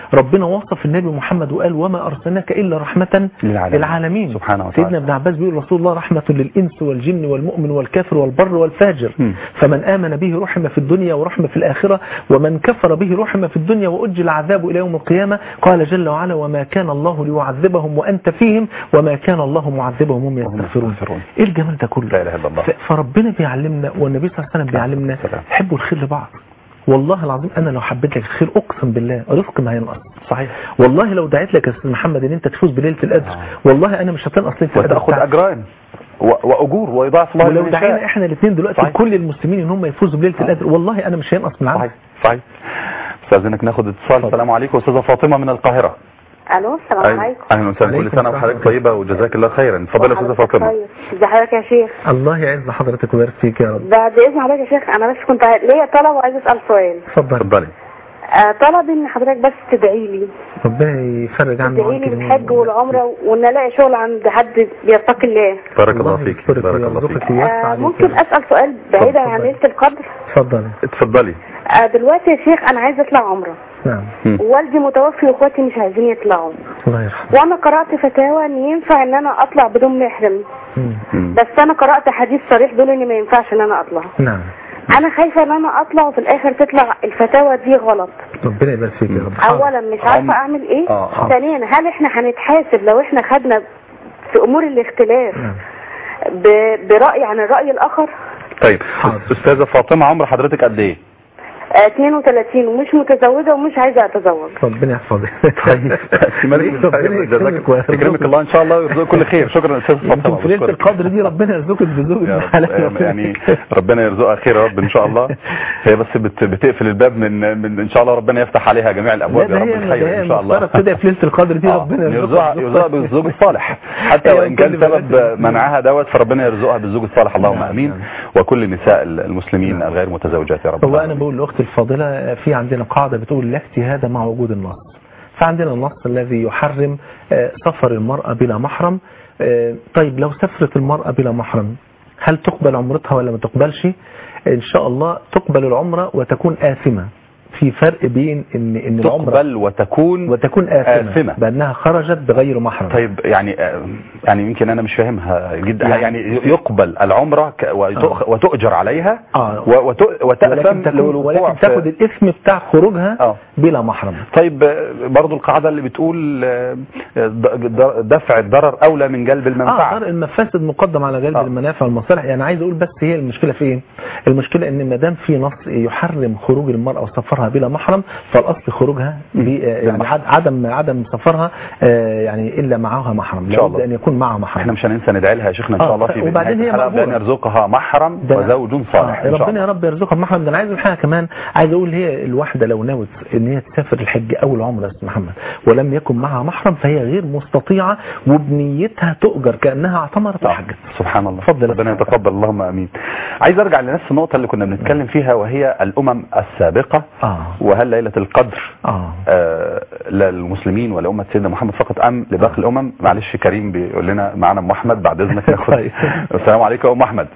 ربنا وصف النبي محمد وقال وما ارسلناك الا رحمه للعالمين. للعالمين سبحانه وتعالى. سيدنا ابن عباس بيقول رسول الله رحمه للانس والجن والمؤمن والكافر والبر والفاجر مم. فمن امن به رحم في الدنيا ورحم في الاخره ومن كفر به رحم في الدنيا واجل عذابه الى يوم القيامه قال جل وعلا وما كان الله ليعذبهم وانت فيهم وما كان الله معذبهم وهم وهم يستغفرون يستغفرون. ايه الجمال ده كله لا إله إلا الله. ف- فربنا بيعلمنا والنبي صلى الله عليه وسلم بيعلمنا سلام. حبوا الخير لبعض والله العظيم انا لو حبيت لك الخير اقسم بالله رزق ما هينقص صحيح والله لو دعيت لك يا استاذ محمد ان انت تفوز بليله القدر آه. والله انا مش هتنقص ليله القدر وتاخذ بتاعتك. اجران و- واجور ويضاعف الله ولو لمن دعينا يشاء. احنا الاثنين دلوقتي صحيح. كل المسلمين ان هم يفوزوا بليله القدر والله انا مش هينقص من صحيح عندي صحيح استاذنك ناخد اتصال السلام عليكم استاذه فاطمه من القاهره الو السلام أيوة. عليكم اهلا وسهلا كل عليكم سنه السلام وحضرتك ورحمة طيبه وجزاك الله خيرا اتفضلي يا استاذه فاطمه طيب ازي حضرتك يا شيخ الله يعز حضرتك ويبارك فيك يا رب بعد اذن حضرتك يا شيخ انا بس كنت عايز- ليا طلب وعايز اسال سؤال اتفضل اتفضلي آه طلب ان حضرتك بس تدعي لي ربنا يفرج عني تدعي وعنك لي اليمين. بالحج والعمره وان الاقي شغل عند حد بيتقي الله بارك الله الله فيك يسترك بارك الله ويرزقك فيك ويوسع آه عليك ممكن يا رب. اسال سؤال بعيدا عن اتفضل. ليله القدر اتفضل اتفضلي آه دلوقتي يا شيخ انا عايزه اطلع عمره نعم مم. والدي متوفي واخواتي مش عايزين يطلعوا الله يرحمه وانا قرات فتاوى ان ينفع ان انا اطلع بدون محرم مم. مم. بس انا قرات حديث صريح بيقول ان ما ينفعش ان انا اطلع نعم انا خايفه ان انا اطلع وفي الاخر تطلع الفتاوى دي غلط ربنا يبارك فيك يا رب اولا مش عم- عارفه اعمل ايه آه، آه. ثانيا هل احنا هنتحاسب لو احنا خدنا في امور الاختلاف نعم. ب- براي عن الراي الاخر طيب حاضر. استاذه فاطمه عمر حضرتك قد ايه آه 32 ومش متزوجه ومش عايزه اتزوج ربنا يحفظك طيب ربنا يكرمك ويرزقك. يكرمك الله ان شاء الله ويرزقك كل خير شكرا استاذ يمكن فاطمه في ليله بشكرك. القدر دي ربنا يرزقك بزوج يا ابن رب. حلال يعني ربنا يرزقها خير يا رب ان شاء الله هي بس بت- بتقفل الباب من, من ان شاء الله ربنا يفتح عليها جميع لا الابواب ده يا رب هي الخير ده ان شاء الله المفترض كده في ليله القدر دي آه، ربنا يرزقها يرزقها بالزوج الصالح حتى أيوة، وان كان كل سبب بنات- منعها دوت فربنا يرزقها بالزوج الصالح اللهم نعم، امين نعم. وكل نساء المسلمين الغير متزوجات يا رب هو انا العالمين. بقول لاختي الفاضله في عندنا قاعده بتقول لا اجتهاد مع وجود النص فعندنا النص الذي يحرم آه، سفر المراه بلا محرم آه، طيب لو سافرت المراه بلا محرم هل تقبل عمرتها ولا ما تقبلش ان شاء الله تقبل العمره وتكون آثمة في فرق بين ان ان العمره تقبل وتكون وتكون آثمة, آثمة. بانها خرجت بغير محرم طيب يعني آه، يعني يمكن انا مش فاهمها جدا يعني- يعني, يقبل العمره ك- وتؤخ- وتؤجر عليها آه. و- وت- وتأثم ولكن, تكون للوقوع ولكن في- تاخد الاسم بتاع خروجها آه. بلا محرم طيب آه، برضو القاعدة اللي بتقول آه، د- د- دفع الضرر أولى من جلب اه المنفعة فرق المفاسد مقدم على جلب آه. المنافع والمصالح يعني عايز اقول بس هي المشكله في ايه المشكله ان ما دام في نص يحرم خروج المراه وسفرها بلا محرم فالاصل خروجها ب- آه، يعني بالمحرم. عد- عدم عدم سفرها آه، يعني الا معها محرم إن شاء لابد الله. ان يكون معها محرم احنا مش هننسى ندعي لها يا شيخنا ان شاء آه، الله في وبعدين نهاية هي الحلقة مقبولة. بأن يرزقها محرم ده أنا- وزوج صالح آه ان شاء ربنا الله يا رب يرزقها محمد ده انا عايز اقول حاجه كمان عايز اقول هي الواحده لو نوت ان هي تسافر الحج او العمره يا أستاذ محمد ولم يكن معها محرم فهي غير مستطيعه وبنيتها تؤجر كانها اعتمرت آه، وحجت سبحان الله اتفضل. ربنا يتقبل اللهم امين عايز ارجع لنفس النقطة اللي كنا بنتكلم فيها وهي الامم السابقة اه وهل ليلة القدر اه آه، للمسلمين ولأمة سيدنا محمد فقط أم لباقي الأمم معلش كريم بيقول لنا معانا أم أحمد بعد إذنك ناخد طيب. السلام عليكم يا أم أحمد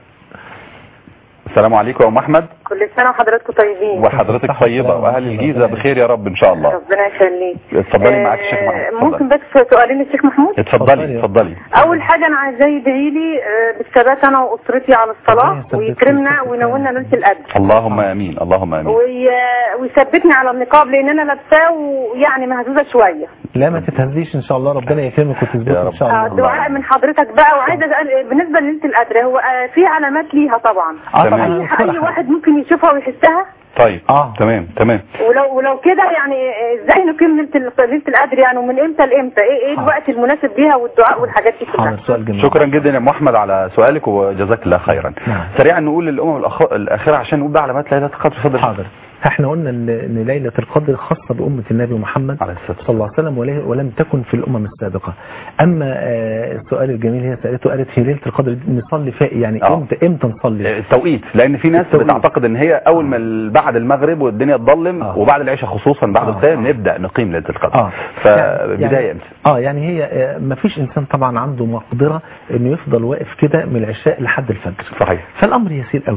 السلام عليكم يا أم أحمد كل سنة وحضراتكم طيبين وحضرتك صح، طيبة سلام وأهل عليكم. الجيزة بخير يا رب إن شاء الله ربنا يخليك اتفضلي معاك الشيخ محمود آه، اتفضلي. ممكن بس سؤالين الشيخ محمود اتفضلي اتفضلي. اتفضلي اول حاجة انا عايزاه يدعي لي آه، بالثبات انا واسرتي على ربنا الصلاة يثبتك ويكرمنا ويثبتك. وينولنا ليلة القدر اللهم آمين اللهم آمين وي- ويثبتني على النقاب لان انا لابساه ويعني مهزوزة شوية لا ما تتهزيش ان شاء الله ربنا يكرمك يا وتثبتك رب. ان شاء آه، الله دعاء من حضرتك بقى وعايزة أسأل بالنسبة لليلة القدر هو آه، في علامات ليها طبعا اه تمام. طبعا اي الصراحة. أي واحد ممكن يشوفها ويحسها طيب آه. تمام تمام ولو ولو كده يعني آه، ازاي نقيم ليلة ال- ليلة القدر يعني ومن امتى لامتى ايه ايه حاضر. الوقت المناسب ليها والدعاء والحاجات دي كلها حاضر سؤال جميل شكرا جدا يا أم أحمد على سؤالك وجزاك الله خيرا نعم. سريعا نقول للأمم الأخ- الأخيرة عشان نقول بقى علامات ليلة القدر اتفضل حاضر احنا قلنا ان ان ليله القدر خاصه بامه النبي محمد عليه الصلاة والسلام. صلى الله عليه وسلم وله- ولم تكن في الامم السابقه اما آه، السؤال الجميل هي سالته قالت هي ليله القدر دي نصلي فيها إيه؟ يعني آه. امتى امتى نصلي التوقيت لان في ناس التوقيت. بتعتقد ان هي اول ما ال- بعد المغرب والدنيا تظلم آه. وبعد العشاء خصوصا بعد آه. القيام نبدا نقيم ليله القدر اه فبدايه امتى اه يعني هي ما فيش انسان طبعا عنده مقدره انه يفضل واقف كده من العشاء لحد الفجر صحيح فالامر يسير قوي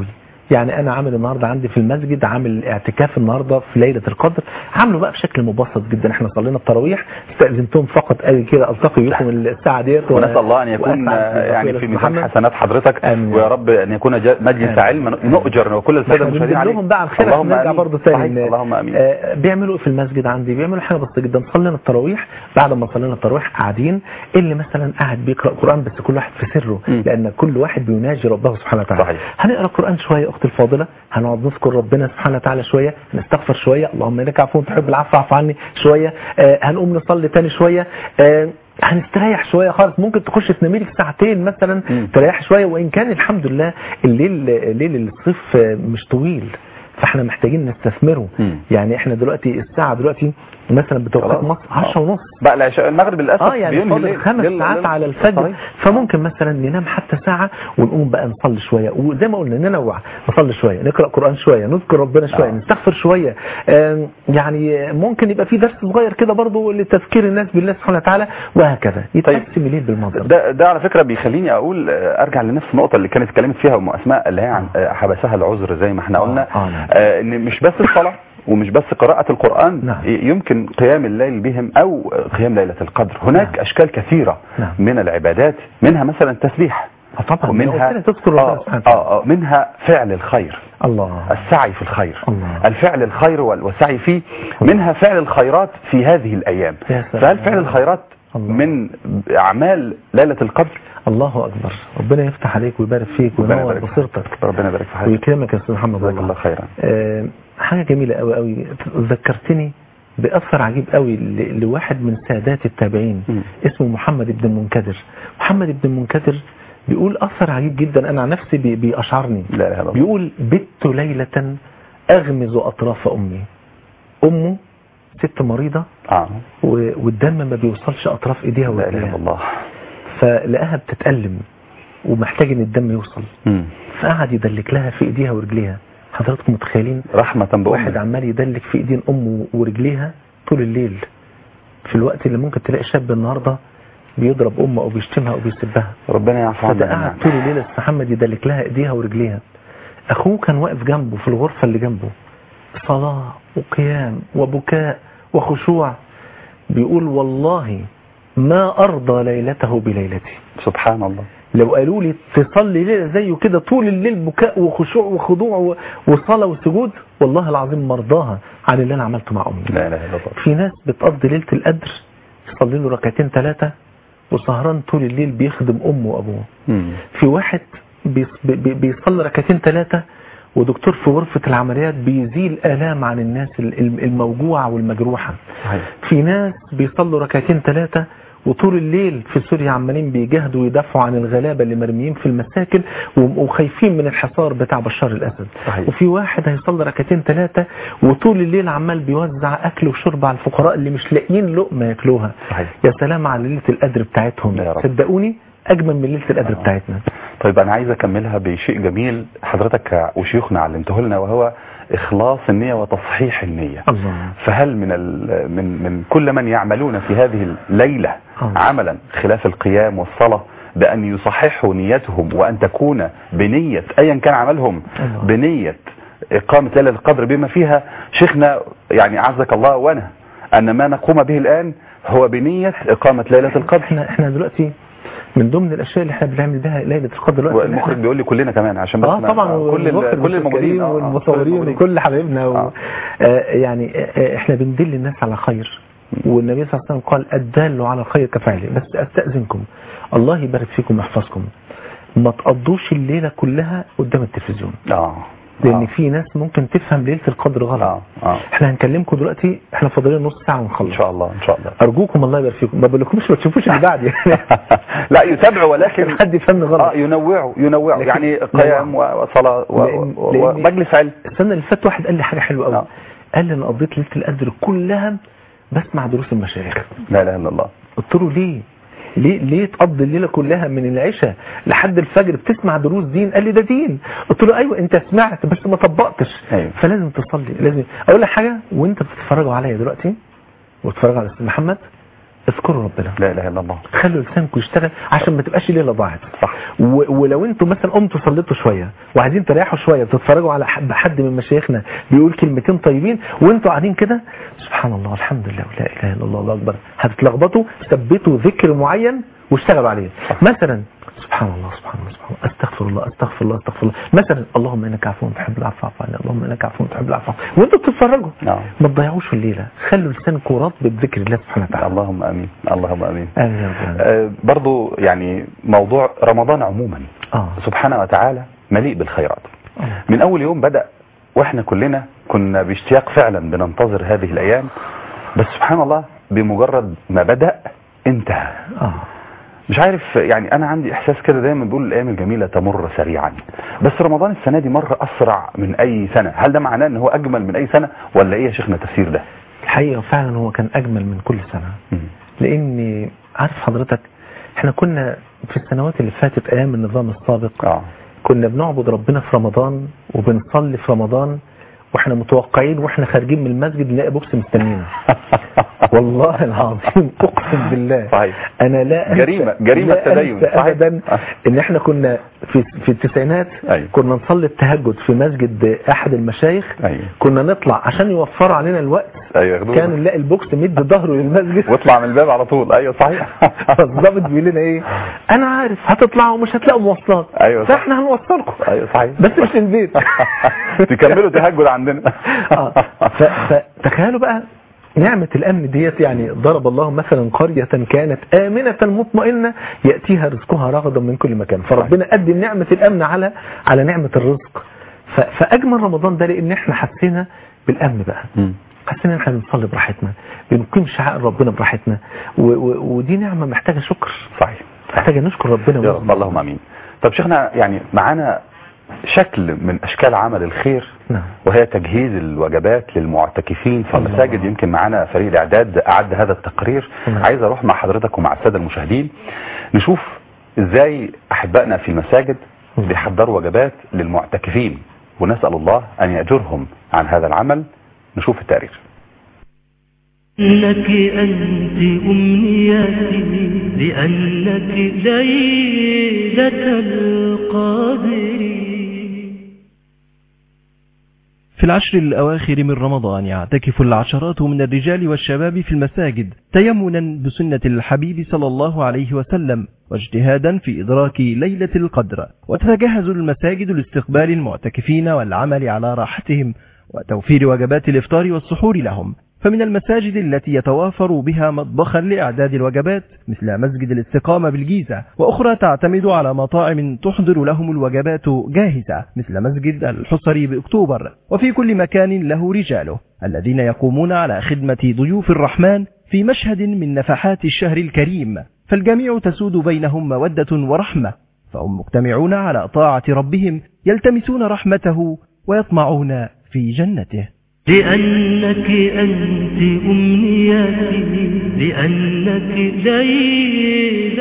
يعني انا عامل النهارده عندي في المسجد عامل اعتكاف النهارده في ليله القدر عامله بقى بشكل مبسط جدا احنا صلينا التراويح استاذنتهم فقط قوي كده التقي بكم الساعه ديت و- ونسال الله ان يكون وأسعد يعني بفضيلة في ميزان محمد. حسنات حضرتك آمين. ويا رب ان يكون جا- مجلس آمين. علم نؤجر وكل الساده احنا المشاهدين بنجيب عليه لهم بقى على الخير عشان اللهم نرجع امين برضه تاني صحيح. إن- اللهم امين آه، بيعملوا إيه في المسجد عندي بيعملوا حاجه بسيطه جدا صلينا التراويح بعد ما صلينا التراويح قاعدين اللي مثلا قاعد بيقرا قران بس كل واحد في سره مم. لان كل واحد بيناجي ربه سبحانه وتعالى صحيح. هنقرا قران شويه اختي الفاضله هنقعد نذكر ربنا سبحانه وتعالى شويه نستغفر شويه اللهم انك عفو تحب العفو فاعف عني شويه آه هنقوم نصلي تاني شويه آه هنستريح شويه خالص ممكن تخش تنامي لك ساعتين مثلا مم. تريح شويه وان كان الحمد لله الليل ليل الصيف آه، مش طويل فاحنا محتاجين نستثمره مم. يعني احنا دلوقتي الساعه دلوقتي مثلا بتوقيت خلاص. مصر 10 ونص بقى العشاء المغرب للاسف اه يعني بينهي فاضل الليل. خمس ليل- ساعات ليل- على الفجر صحيح. فممكن مثلا ننام حتى ساعة ونقوم بقى نصلي شوية وزي ما قلنا ننوع نصلي شوية نقرأ قرآن شوية نذكر ربنا شوية آه. نستغفر شوية آم، يعني ممكن يبقى في درس صغير كده برضو لتذكير الناس بالله سبحانه وتعالى وهكذا يتقسم الليل بالمنظر ده ده ده على فكره بيخليني اقول آه، ارجع لنفس النقطه اللي كانت اتكلمت فيها ام اسماء اللي هي عن آه، حبسها العذر زي ما احنا آه، قلنا آه، نعم. آه، ان مش بس الصلاه ومش بس قراءة القرآن نعم. ي- يمكن قيام الليل بهم أو قيام ليلة القدر هناك نعم. أشكال كثيرة نعم. من العبادات منها مثلا التسبيح آه، طبعا ومنها قلت لك تذكر ربنا آه سبحانه وتعالى آه آه منها فعل الخير الله السعي في الخير الله. الفعل الخير وال- والسعي فيه منها فعل الخيرات في هذه الأيام يا سلام. فهل فعل الخيرات الله. من أعمال ليلة القدر الله أكبر ربنا يفتح عليك ويبارك فيك ربنا وينور يبارك بصيرتك فيك. ربنا يبارك في حياتك ويكرمك يا استاذ محمد جزاك والله الله خيرا آه، حاجة جميلة قوي قوي ذكرتني بأثر عجيب قوي ل- لواحد من سادات التابعين مم. اسمه محمد بن المنكدر محمد بن المنكدر بيقول أثر عجيب جدا أنا عن نفسي بي- بيأشعرني لا إله إلا الله بيقول بت ليلة أغمز أطراف أمي أمه ست مريضة آه. و- والدم ما بيوصلش أطراف إيديها لا إله إلا ورجليها الله فلقاها بتتألم ومحتاج إن الدم يوصل مم. فقعد يدلك لها في إيديها ورجليها حضراتكم متخيلين رحمة واحد بأمك عمال يدلك في ايدين امه ورجليها طول الليل في الوقت اللي ممكن تلاقي شاب النهارده بيضرب امه او بيشتمها او بيسبها ربنا يعفو فده عنا قاعد جميعاً. طول الليل أستاذ محمد يدلك لها ايديها ورجليها اخوه كان واقف جنبه في الغرفه اللي جنبه صلاه وقيام وبكاء وخشوع بيقول والله ما ارضى ليلته بليلتي سبحان الله لو قالوا لي تصلي ليلة زيه كده طول الليل بكاء وخشوع وخضوع و- وصلاة وسجود والله العظيم مرضاها عن اللي انا عملته مع امي لا إله إلا الله في ناس بتقضي ليلة القدر يصلي له ركعتين ثلاثة وسهران طول الليل بيخدم امه وابوه مم. في واحد بيص- بي- بي- بيصلي ركعتين ثلاثة ودكتور في غرفة العمليات بيزيل آلام عن الناس ال- ال- الموجوعة والمجروحة صحيح في ناس بيصلوا ركعتين ثلاثة وطول الليل في سوريا عمالين بيجاهدوا ويدافعوا عن الغلابة اللي مرميين في المساكن و- وخايفين من الحصار بتاع بشار الأسد صحيح. وفي واحد هيصلي ركعتين ثلاثة وطول الليل عمال بيوزع أكل وشرب على الفقراء اللي مش لاقيين لقمة ياكلوها صحيح يا سلام على ليلة القدر بتاعتهم يا رب. صدقوني أجمل من ليلة القدر آه. بتاعتنا طيب أنا عايز أكملها بشيء جميل حضرتك وشيوخنا علمته لنا وهو إخلاص النية وتصحيح النية الله فهل من ال- من من كل من يعملون في هذه الليلة آه. عملا خلاف القيام والصلاة بأن يصححوا نيتهم وأن تكون بنية أيا كان عملهم الله. بنية إقامة ليلة القدر بما فيها شيخنا يعني أعزك الله وأنا أن ما نقوم به الآن هو بنية إقامة ليلة القدر احنا احنا دلوقتي من ضمن الاشياء اللي احنا بنعمل بها ليله القدر دلوقتي إن والمخرج إحنا- بيقول لي كلنا كمان عشان بس اه ما- طبعا كل ال- والمخرج كل الموجودين آه، آه، كل والمصورين الموجودين. وكل حبايبنا و... آه. آه يعني آه احنا بندل الناس على خير والنبي صلى الله عليه وسلم قال الدال على الخير كفاعله بس استاذنكم الله يبارك فيكم ويحفظكم ما تقضوش الليله كلها قدام التلفزيون اه لان آه. في ناس ممكن تفهم ليله القدر غلط اه اه احنا هنكلمكم دلوقتي احنا فاضلين نص ساعه ان ونخلص شاء الله ان شاء الله ارجوكم الله يبارك فيكم ما بقولكمش ما تشوفوش اللي بعد يعني لا يتابعوا ولكن حد يفهمني غلط اه ينوعوا ينوعوا لكن- يعني قيام وصلاة و- لأن- و- لأن- ومجلس علم السنه اللي فاتت واحد قال لي حاجه حلوه قوي آه. قال لي انا قضيت ليله القدر كلها بسمع دروس المشايخ لا اله الا الله قلت له ليه ليه ليه تقضي الليله كلها من العشاء لحد الفجر بتسمع دروس دين قال لي ده دين قلت له ايوه انت سمعت بس ما طبقتش أيوة. فلازم تصلي لازم اقول لك حاجه وانت بتتفرجوا عليا دلوقتي وتتفرجوا على استاذ محمد اذكروا ربنا لا اله الا الله خلوا لسانكم يشتغل عشان ما تبقاش ليله ضاعت صح و- ولو انتوا مثلا قمتوا صليتوا شويه وعايزين تريحوا شويه تتفرجوا على حد, حد من مشايخنا بيقول كلمتين طيبين وانتوا قاعدين كده سبحان الله الحمد لله ولا اله الا الله الله اكبر هتتلخبطوا ثبتوا ذكر معين واشتغلوا عليه مثلا سبحان الله سبحان الله سبحان الله استغفر الله استغفر الله استغفر الله مثلا اللهم انك عفو تحب العفو فاعف عنا اللهم انك عفو تحب العفو فاعف عنا. وانتوا بتتفرجوا نعم ما تضيعوش في الليله خلوا لسانكم رطب بذكر الله سبحانه وتعالى اللهم امين اللهم امين امين يا رب العالمين. آه، برضو يعني موضوع رمضان عموما اه سبحانه وتعالى مليء بالخيرات آه. من اول يوم بدأ واحنا كلنا كنا باشتياق فعلا بننتظر هذه الايام بس سبحان الله بمجرد ما بدأ انتهى اه مش عارف يعني انا عندي احساس كده دايما بقول الايام الجميله تمر سريعا بس رمضان السنه دي مر اسرع من اي سنه هل ده معناه ان هو اجمل من اي سنه ولا ايه يا شيخنا التفسير ده الحقيقة فعلا هو كان أجمل من كل سنة مم. لأن عارف حضرتك احنا كنا في السنوات اللي فاتت أيام النظام السابق اه كنا بنعبد ربنا في رمضان وبنصلي في رمضان واحنا متوقعين واحنا خارجين من المسجد نلاقي بوكس مستنينا والله العظيم اقسم بالله صحيح. انا لا أنسى جريمة- جريمة لا تدين. أنسى صحيح. ابدا آه. ان احنا كنا في في التسعينات أيوة. كنا نصلي التهجد في مسجد احد المشايخ أيوة. كنا نطلع عشان يوفروا علينا الوقت ايوه ياخدوه. كان نلاقي البوكس مد ظهره للمسجد واطلع من الباب على طول ايوه صحيح فالظابط بيقول لنا ايه انا عارف هتطلعوا ومش هتلاقوا مواصلات أيوة صح. فاحنا هنوصلكم ايوه صحيح بس مش البيت تكملوا تهجد عندنا اه ف- فتخيلوا بقى نعمة الأمن ديت يعني ضرب الله مثلا قرية كانت آمنة مطمئنة يأتيها رزقها رغدا من كل مكان فربنا قدم نعمة الأمن على على نعمة الرزق ف- فأجمل رمضان ده لأن احنا حسينا بالأمن بقى مم. حسينا ان احنا بنصلي براحتنا بنقيم شعائر ربنا براحتنا و- و- ودي نعمة محتاجة شكر صحيح محتاجة نشكر ربنا يا رب اللهم امين طب شيخنا يعني معانا شكل من اشكال عمل الخير نعم وهي تجهيز الوجبات للمعتكفين في الله. المساجد يمكن معانا فريق الاعداد اعد هذا التقرير نعم. عايز اروح مع حضرتك ومع الساده المشاهدين نشوف ازاي احبائنا في المساجد نعم. بيحضروا وجبات للمعتكفين ونسال الله ان ياجرهم عن هذا العمل نشوف التقرير إنك أنت أمنياتي لأنك ليلة القدر في العشر الأواخر من رمضان يعتكف العشرات من الرجال والشباب في المساجد تيمنا بسنة الحبيب صلى الله عليه وسلم واجتهادا في إدراك ليلة القدر وتتجهز المساجد لاستقبال المعتكفين والعمل على راحتهم وتوفير وجبات الإفطار والسحور لهم فمن المساجد التي يتوافر بها مطبخا لإعداد الوجبات مثل مسجد الاستقامة بالجيزة وأخرى تعتمد على مطاعم تحضر لهم الوجبات جاهزة مثل مسجد الحصري بأكتوبر وفي كل مكان له رجاله الذين يقومون على خدمة ضيوف الرحمن في مشهد من نفحات الشهر الكريم فالجميع تسود بينهم مودة ورحمة فهم مجتمعون على طاعة ربهم يلتمسون رحمته ويطمعون في جنته لأنك أنت أمنياتي لأنك ليلة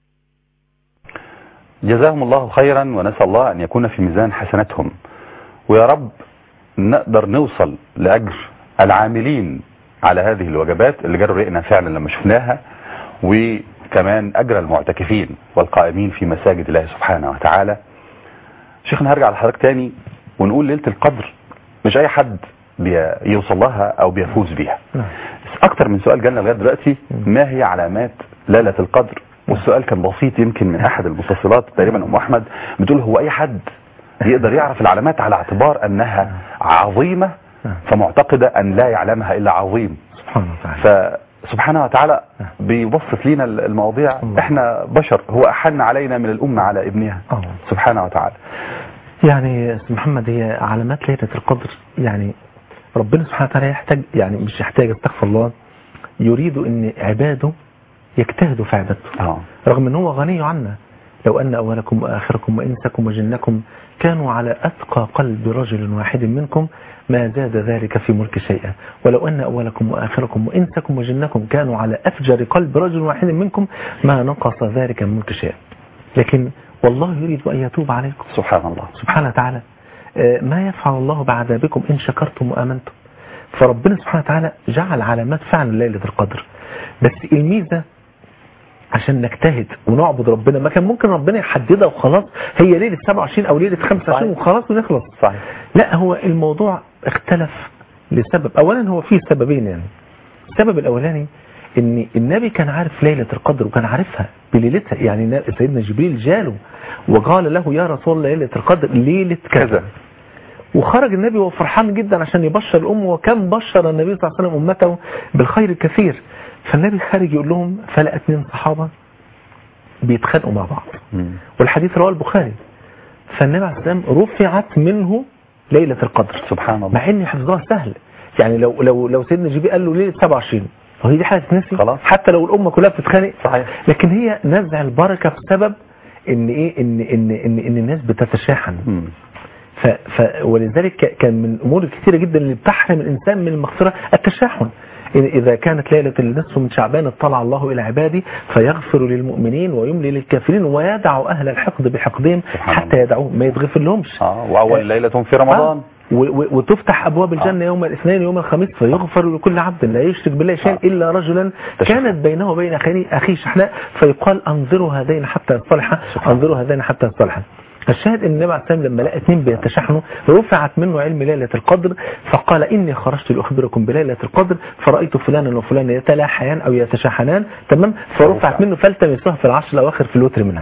جزاهم الله خيرا ونسال الله ان يكون في ميزان حسناتهم ويا رب نقدر نوصل لاجر العاملين على هذه الوجبات اللي جروا رئنا فعلا لما شفناها وكمان اجر المعتكفين والقائمين في مساجد الله سبحانه وتعالى شيخنا هرجع لحضرتك تاني ونقول ليله القدر مش اي حد بيوصل لها او بيفوز بيها نعم. اكتر من سؤال جالنا لغايه دلوقتي ما هي علامات ليله القدر والسؤال كان بسيط يمكن من احد المتصلات تقريبا ام احمد بتقول هو اي حد يقدر يعرف العلامات على اعتبار انها عظيمه فمعتقده ان لا يعلمها الا عظيم سبحانه وتعالى فسبحانه وتعالى بيبسط لنا المواضيع الله. احنا بشر هو احن علينا من الامه على ابنها آه. سبحانه وتعالى يعني استاذ محمد هي علامات ليلة القدر يعني ربنا سبحانه وتعالى يحتاج يعني مش يحتاج استغفر الله يريد ان عباده يجتهدوا في عبادته اه رغم ان هو غني عنا لو ان اولكم واخركم وانسكم وجنكم كانوا على اتقى قلب رجل واحد منكم ما زاد ذلك في ملك شيئا ولو ان اولكم واخركم وانسكم وجنكم كانوا على افجر قلب رجل واحد منكم ما نقص ذلك من ملك شيئا لكن والله يريد ان يتوب عليكم سبحان الله سبحانه وتعالى آه، ما يفعل الله بعذابكم إن شكرتم وآمنتم فربنا سبحانه وتعالى جعل علامات فعلا ليلة القدر بس الميزه عشان نجتهد ونعبد ربنا ما كان ممكن ربنا يحددها وخلاص هي ليله 27 او ليله 25 صحيح. وخلاص ونخلص صحيح لا هو الموضوع اختلف لسبب اولا هو فيه سببين يعني السبب الاولاني ان النبي كان عارف ليلة القدر وكان عارفها بليلتها يعني نا- سيدنا جبريل جاله وقال له يا رسول الله ليلة القدر ليلة كذا كذا وخرج النبي وهو فرحان جدا عشان يبشر الأم وكان بشر النبي صلى الله عليه وسلم أمته بالخير الكثير فالنبي خارج يقول لهم فلقى اثنين صحابة بيتخانقوا مع بعض مم. والحديث رواه البخاري فالنبي عليه السلام رفعت منه ليلة القدر سبحان الله مع ان حفظها سهل يعني لو لو لو سيدنا جبريل قال له ليله 27 فهي دي حاجه تنسي خلاص. حتى لو الامه كلها بتتخانق صحيح. لكن هي نزع البركه بسبب ان ايه ان ان ان, إن الناس بتتشاحن مم. ف ف ولذلك ك- كان من الامور الكثيره جدا اللي بتحرم الانسان من المغفره التشاحن إن اذا كانت ليله النصف من شعبان اطلع الله الى عباده فيغفر للمؤمنين ويملي للكافرين ويدع اهل الحقد بحقدهم سبحان حتى الله. يدعوهم ما يتغفر لهمش اه واول ليله في رمضان آه. و- و- وتفتح ابواب الجنه يوم الاثنين يوم الخميس فيغفر لكل عبد لا يشرك بالله شيئا آه. الا رجلا تشفع. كانت بينه وبين اخيه اخيه شحناء فيقال انظروا هذين حتى يصطلحا انظروا هذين حتى يصطلحا الشاهد ان النبي عليه الصلاه والسلام لما لقى اثنين بيتشحنوا رفعت منه علم ليله القدر فقال اني خرجت لاخبركم بليله القدر فرايت فلانا وفلانا يتلاحيان او يتشاحنان تمام فرفعت منه فالتمسوها في العشر الاواخر في الوتر منها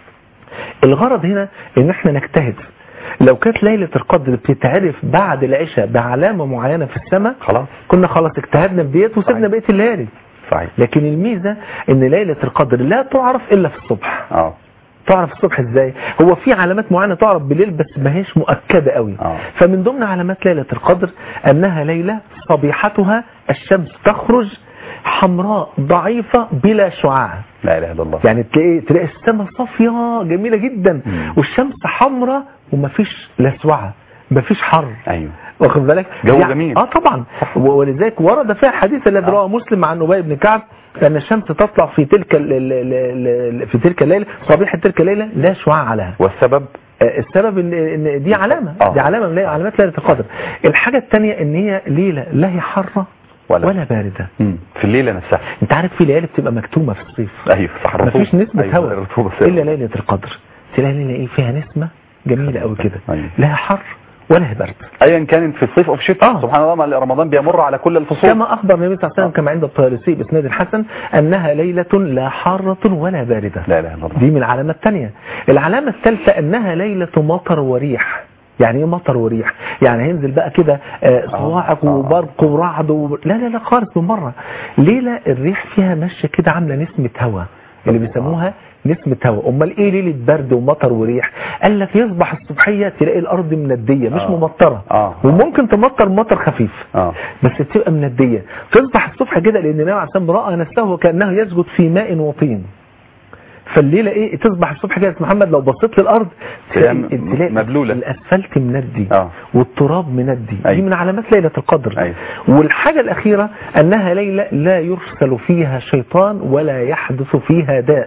الغرض هنا ان احنا نجتهد لو كانت ليلة القدر بتتعرف بعد العشاء بعلامة معينة في السماء خلاص كنا خلاص اجتهدنا بديت وسيبنا صحيح. بقية الليالي صحيح لكن الميزة ان ليلة القدر لا تعرف الا في الصبح اه تعرف الصبح ازاي هو في علامات معينة تعرف بالليل بس ما هيش مؤكدة قوي آه. فمن ضمن علامات ليلة القدر انها ليلة صبيحتها الشمس تخرج حمراء ضعيفة بلا شعاع لا اله الا الله يعني تلاقي تلاقي السماء صافيه جميله جدا مم. والشمس حمراء ومفيش لسوعه مفيش حر ايوه واخد بالك جو يعني- جميل. اه طبعا و- ولذلك ورد فيها حديث الذي آه. رواه مسلم عن ابي بن كعب ان الشمس تطلع في تلك ال- ال- ال- ال- في تلك الليله صبيحه تلك الليله لا شعاع عليها والسبب آه، السبب ان ان دي علامه آه. دي علامه من علامات ليله القدر الحاجه الثانيه ان هي ليله لا هي حاره ولا. ولا بارده مم. في الليله نفسها انت عارف في ليالي بتبقى مكتومه في الصيف ايوه صح الرطوبة. مفيش نسمة أيوة، هواء الرطوبة إلا ليلة القدر تلاقي ليلة إيه فيها نسمة جميلة قوي كده أيوة. لا حر ولا هي برد ايا كان في الصيف او في الشتاء آه. سبحان الله ما رمضان بيمر على كل الفصول كما أخبر النبي صلى الله عليه وسلم كما عند الطيالسي بإسناد الحسن أنها ليلة لا حارة ولا باردة لا اله الا الله دي من العلامة الثانية العلامة الثالثة أنها ليلة مطر وريح يعني ايه مطر وريح يعني هينزل بقى كده آه، صواعق آه. وبرق ورعد و... لا لا لا خالص من مره ليله الريح فيها ماشيه كده عامله نسمه هواء اللي بيسموها نسمة هواء امال ايه ليله برد ومطر وريح قال لك يصبح الصبحيه تلاقي الارض منديه مش آه. ممطره آه. وممكن تمطر مطر خفيف اه بس بتبقى منديه تصبح الصبح كده لان النبي عليه الصلاه والسلام راى نفسه وكانه يسجد في ماء وطين فالليله ايه تصبح الصبح كده يا أستاذ محمد لو بصيت للارض تلاقيها تلاقي م- تلاقي مبلولة. الاسفلت مندي اه والتراب مندي دي أيوة. من علامات ليله القدر أيوة. والحاجه الاخيره انها ليله لا يرسل فيها شيطان ولا يحدث فيها داء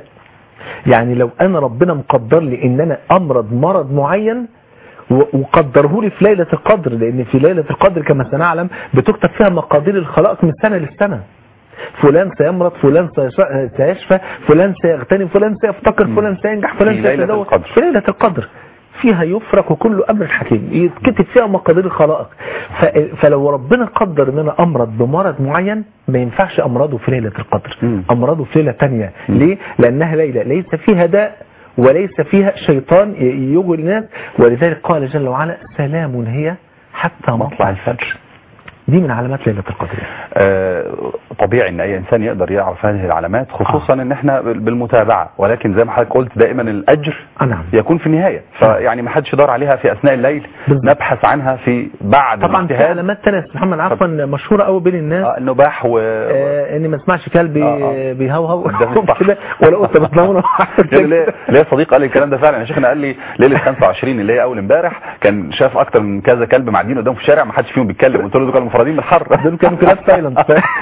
يعني لو انا ربنا مقدر لي ان انا امرض مرض معين و- وقدره لي في ليله القدر لان في ليله القدر كما سنعلم بتكتب فيها مقادير الخلائق من سنه للسنه فلان سيمرض فلان سيش- سيشفى فلان سيغتنم فلان سيفتقر مم. فلان سينجح فلان في ليلة سيتزوج القدر. في ليله القدر فيها يفرق كل امر حكيم يتكتب فيها مقادير الخلائق ف- فلو ربنا قدر ان انا امرض بمرض معين ما ينفعش امرضه في ليله القدر مم. امرضه في ليله ثانيه مم. ليه لانها ليله ليس فيها داء وليس فيها شيطان ي- يغوي الناس ولذلك قال جل وعلا سلام هي حتى مطلع الفجر دي من علامات ليله القدر آه، طبيعي ان اي انسان يقدر يعرف هذه العلامات خصوصا ان احنا بال- بالمتابعه ولكن زي ما حضرتك قلت دائما الاجر آه نعم يكون في النهايه فيعني ما حدش يدور عليها في اثناء الليل بالظبط. نبحث عنها في بعد طبعا في الاجتهاد علامات ثانيه يا أستاذ محمد عفوا مشهوره قوي بين الناس آه، النباح و آه اني ما اسمعش كلب آه، آه. بيهوهو ده صح. كده ولا قطه بتنور يعني ليه ليه صديق قال لي الكلام ده فعلا يا شيخنا قال لي ليله 25 اللي هي اول امبارح كان شاف اكتر من كذا كلب معديين قدامه في الشارع ما حدش فيهم بيتكلم قلت له دول كانوا منفردين بالحر دول كانوا كلاب تايلاند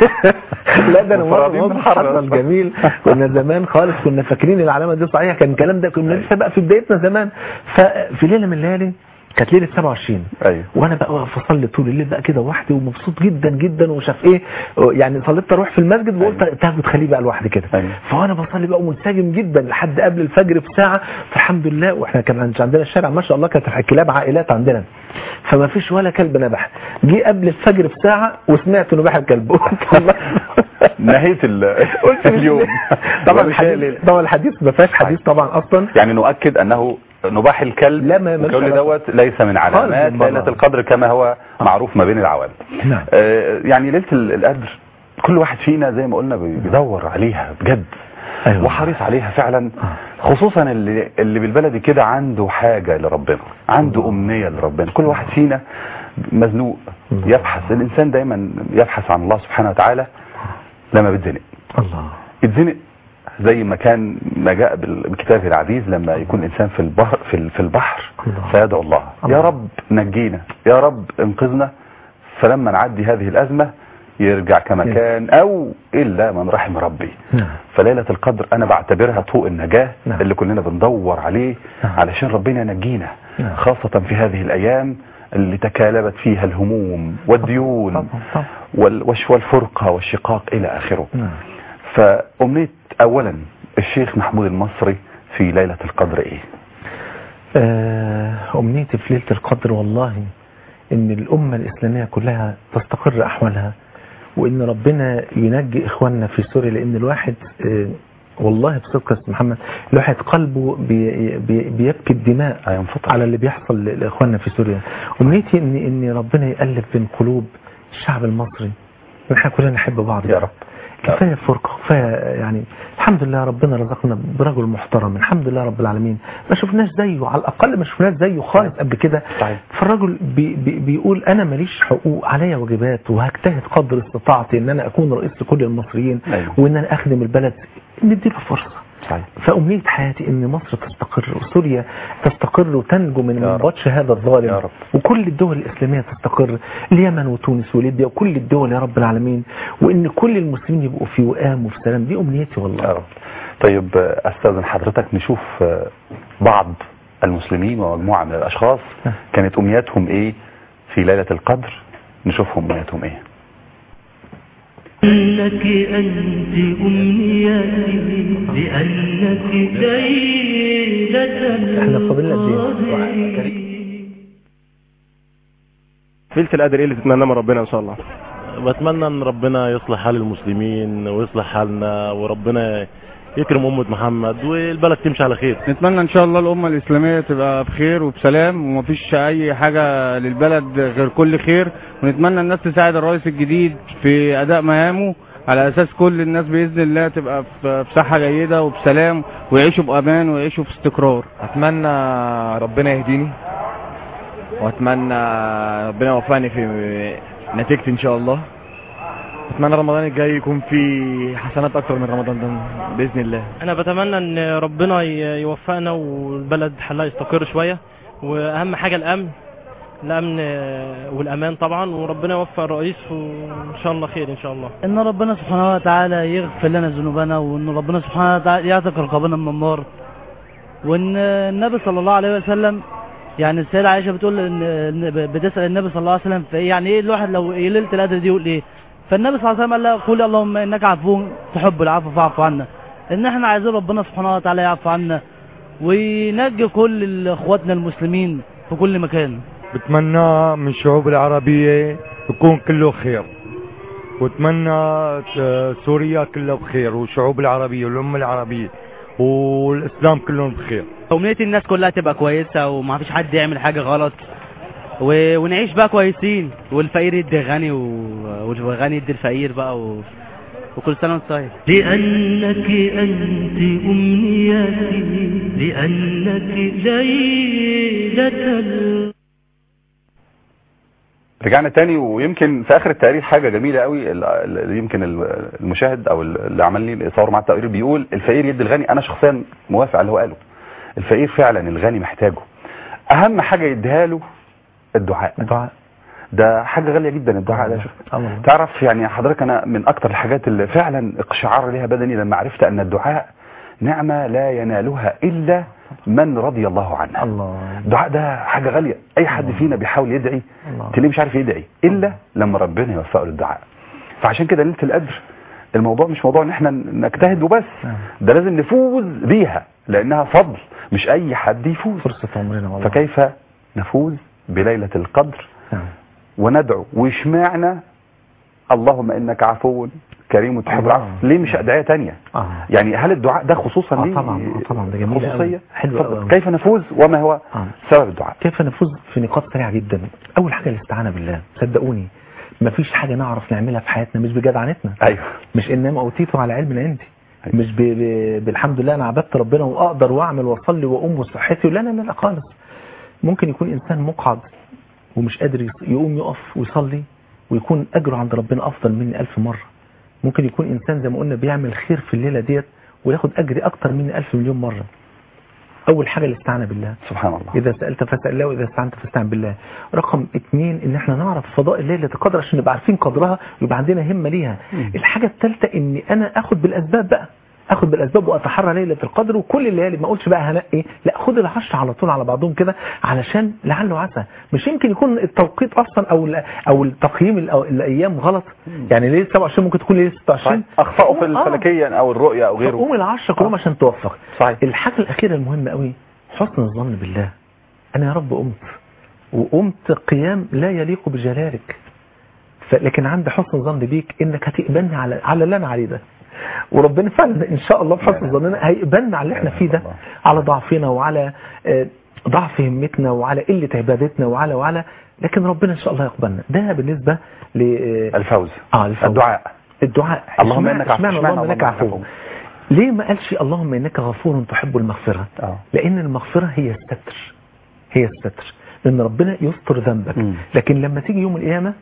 لا ده انا مره مفردين موقف بالحر. حصل جميل كنا زمان خالص كنا فاكرين العلامه دي صحيحه كان الكلام ده كنا لسه بقى في بدايتنا زمان ففي ليله من الليالي كانت ليله 27 ايوه وانا بقى واقف اصلي طول الليل بقى كده وحدي ومبسوط جدا جدا ومش عارف ايه يعني صليت اروح في المسجد وقلت تهجد خليه بقى لوحدي كده أيوة. فانا بصلي بقى ومنسجم جدا لحد قبل الفجر بساعه فالحمد لله واحنا كان عندنا الشارع ما شاء الله كانت الكلاب عائلات عندنا فما فيش ولا كلب نبح جه قبل الفجر بساعه وسمعت نباح الكلب قلت الله نهيت ال- قلت مش- اليوم طبعا ومش هي الحديث ليلة. طبعا الحديث ما فيهاش حديث طبعا اصلا يعني نؤكد انه نباح الكلب لا، ما- ملوش وكل علاقة. دوت ليس من علامات خالص من ليلة بره. القدر كما هو معروف ما بين العوام نعم. آه، يعني ليلة ال- القدر كل واحد فينا زي ما قلنا بي- بيدور عليها بجد أيوة. وحريص عليها فعلا خصوصا اللي اللي بالبلدي كده عنده حاجة لربنا عنده أمنية لربنا كل واحد فينا مزنوق يبحث الإنسان دايما يبحث عن الله سبحانه وتعالى لما بيتزنق الله يتزنق زي ما كان ما جاء بال- بكتابه العزيز لما يكون الانسان في البحر في ال- في البحر الله. فيدعو الله الله. يا رب نجينا يا رب انقذنا فلما نعدي هذه الازمه يرجع كما يس. كان او الا من رحم ربي نعم فليله القدر انا بعتبرها طوق النجاه نعم. اللي كلنا بندور عليه نعم. علشان ربنا ينجينا نعم. خاصه في هذه الايام اللي تكالبت فيها الهموم والديون طبعا طبعا وال- والش- والفرقه والشقاق الى اخره نعم فأمنية أولا الشيخ محمود المصري في ليلة القدر إيه آه، أمنيتي في ليلة القدر والله إن الأمة الإسلامية كلها تستقر أحوالها وإن ربنا ينجي إخواننا في سوريا لأن الواحد آه، والله بصدق يا أستاذ محمد الواحد قلبه بي بي بيبكي الدماء هينفطر على اللي بيحصل لإخواننا في سوريا أمنيتي إن إن ربنا يألف بين قلوب الشعب المصري احنا كلنا نحب بعض يا رب كفايه فرقه كفايه يعني الحمد لله ربنا رزقنا برجل محترم الحمد لله رب العالمين ما شفناش زيه على الاقل ما شفناش زيه خالص قبل كده صحيح. فالرجل بي بي بيقول انا ماليش حقوق عليا واجبات وهجتهد قدر استطاعتي ان انا اكون رئيس لكل المصريين أيوة. وان انا اخدم البلد نديله فرصه صحيح فأمنية حياتي أن مصر تستقر وسوريا تستقر وتنجو من يا من رب. بطش هذا الظالم يا رب. وكل الدول الإسلامية تستقر اليمن وتونس وليبيا وكل الدول يا رب العالمين وأن كل المسلمين يبقوا في وئام وفي سلام دي أمنيتي والله يا رب طيب آه، أستاذن حضرتك نشوف آه، بعض المسلمين ومجموعة من الأشخاص نعم. كانت أمنياتهم إيه في ليلة القدر نشوفهم أمنياتهم إيه لأنك أنت أمنياتي لأنك ليلة احنا فاضلنا قد ايه؟ القدر ليلة القدر ايه اللي تتمناه من ربنا ان شاء الله بتمنى ان ربنا يصلح حال المسلمين ويصلح حالنا وربنا يكرم أمة محمد والبلد تمشي على خير نتمنى ان شاء الله الامه الاسلاميه تبقى بخير وبسلام ومفيش اي حاجه للبلد غير كل خير ونتمنى الناس تساعد الرئيس الجديد في اداء مهامه على اساس كل الناس باذن الله تبقى في في صحه جيده وبسلام ويعيشوا بامان ويعيشوا في استقرار اتمنى ربنا يهديني واتمنى ربنا يوفقني في نتيجتي ان شاء الله اتمنى رمضان الجاي يكون فيه حسنات اكتر من رمضان ده باذن الله انا بتمنى ان ربنا ي- يوفقنا والبلد حلها يستقر شويه واهم حاجه الامن الامن آه، والامان طبعا وربنا يوفق الرئيس وان شاء الله خير ان شاء الله ان ربنا سبحانه وتعالى يغفر لنا ذنوبنا وان ربنا سبحانه وتعالى يعتق رقابنا من النار وان النبي صلى الله عليه وسلم يعني السيدة عائشة بتقول ان إن بتسأل النبي صلى الله عليه وسلم في إيه؟ يعني ايه الواحد لو إيه ليلة القدر دي يقول ايه فالنبي صلى الله عليه وسلم قال لها قولي اللهم انك عفو تحب العفو فاعف عنا ان احنا عايزين ربنا سبحانه وتعالى يعفو عنا وينجي كل اخواتنا المسلمين في كل مكان بتمنى من الشعوب العربية يكون كله خير واتمنى ت- سوريا كلها بخير والشعوب العربية والأمة العربية والإسلام كلهم بخير أمنية الناس كلها تبقى كويسة وما فيش حد يعمل حاجة غلط و... ونعيش بقى كويسين والفقير يدي غني و... والغني يدي الفقير بقى و... وكل سنة وانت طيب لأنك أنت أمنياتي لأنك ليلة ال- رجعنا تاني ويمكن في اخر التقرير حاجه جميله قوي ال- ال- يمكن ال- المشاهد او ال- اللي عمل لي الاثار مع التقرير بيقول الفقير يدي الغني انا شخصيا موافق على اللي هو قاله الفقير فعلا الغني محتاجه اهم حاجه يديها له الدعاء الدعاء ده حاجه غاليه جدا الدعاء ده شوف الله تعرف يعني حضرتك انا من اكتر الحاجات اللي فعلا اقشعر لها بدني لما عرفت ان الدعاء نعمه لا ينالها الا من رضي الله عنه الله الدعاء ده حاجة غالية اي حد فينا بيحاول يدعي الله. تلاقيه مش عارف يدعي الا لما ربنا يوفقه للدعاء فعشان كده ليله القدر الموضوع مش موضوع ان احنا نجتهد وبس ده لازم نفوز بيها لانها فضل مش اي حد يفوز فرصة عمرنا والله فكيف نفوز بليلة القدر نعم. وندعو واشمعنا اللهم انك عفو كريم تحب الله. العفو ليه مش ادعية تانية آه. يعني هل الدعاء ده خصوصا آه ليه طبعا آه طبعا ده جميل خصوصية أوي. حلو اتفضل. أوي. كيف نفوز وما هو آه. سبب الدعاء كيف نفوز في نقاط سريعة جدا أول حاجة الاستعانة بالله صدقوني مفيش حاجة نعرف نعملها في حياتنا مش بجدعنتنا ايوه مش انما اوتيته على علم عندي مش ب... ب... بالحمد لله انا عبدت ربنا واقدر واعمل واصلي واقوم وصحتي لا لا لا لا خالص ممكن يكون انسان مقعد ومش قادر يص- يقوم يقف ويصلي ويكون اجره عند ربنا افضل مني ألف مرة ممكن يكون انسان زي ما قلنا بيعمل خير في الليلة ديت وياخد اجري اكتر مني ألف مليون مرة اول حاجة الاستعانة بالله سبحان الله إذا سألت فاسأل الله وإذا استعنت فاستعن بالله رقم اثنين إن احنا نعرف فضائل ليلة القدر عشان نبقى عارفين قدرها ويبقى عندنا همة ليها الحاجة الثالثة إن أنا أخد بالأسباب بقى أخد بالأسباب وأتحرى ليلة القدر وكل الليالي ما أقولش بقى هنقي لا خد العشر على طول على بعضهم كده علشان لعل وعسى مش يمكن يكون التوقيت أصلا أو ال- أو التقييم ال- أو الأيام غلط يعني ليلة 27 ممكن تكون ليلة 26 اخطأوا في آه. الفلكية او الرؤية او غيره قوم العشرة كلهم عشان توفق صحيح الحاجة الأخيرة المهمة قوي حسن الظن بالله أنا يا رب قمت وقمت قيام لا يليق بجلالك ف- لكن عندي حسن ظن بيك إنك هتقبلني على على اللي أنا عليه ده وربنا فعلا إن شاء الله بحسن ظننا هيقبلنا على اللي احنا فيه ده على ضعفنا وعلى آه، ضعف همتنا وعلى قلة عبادتنا وعلى وعلى لكن ربنا إن شاء الله يقبلنا ده بالنسبة ل الفوز آه الفوز. الدعاء الدعاء اللهم اشمعنى- إنك عفو. اشمعنى اشمعنى اللهم انك اللهم إنك عفو ليه ما قالش اللهم انك غفور تحب المغفرة آه. لان المغفرة هي الستر هي الستر لان ربنا يستر ذنبك مم. لكن لما تيجي يوم القيامة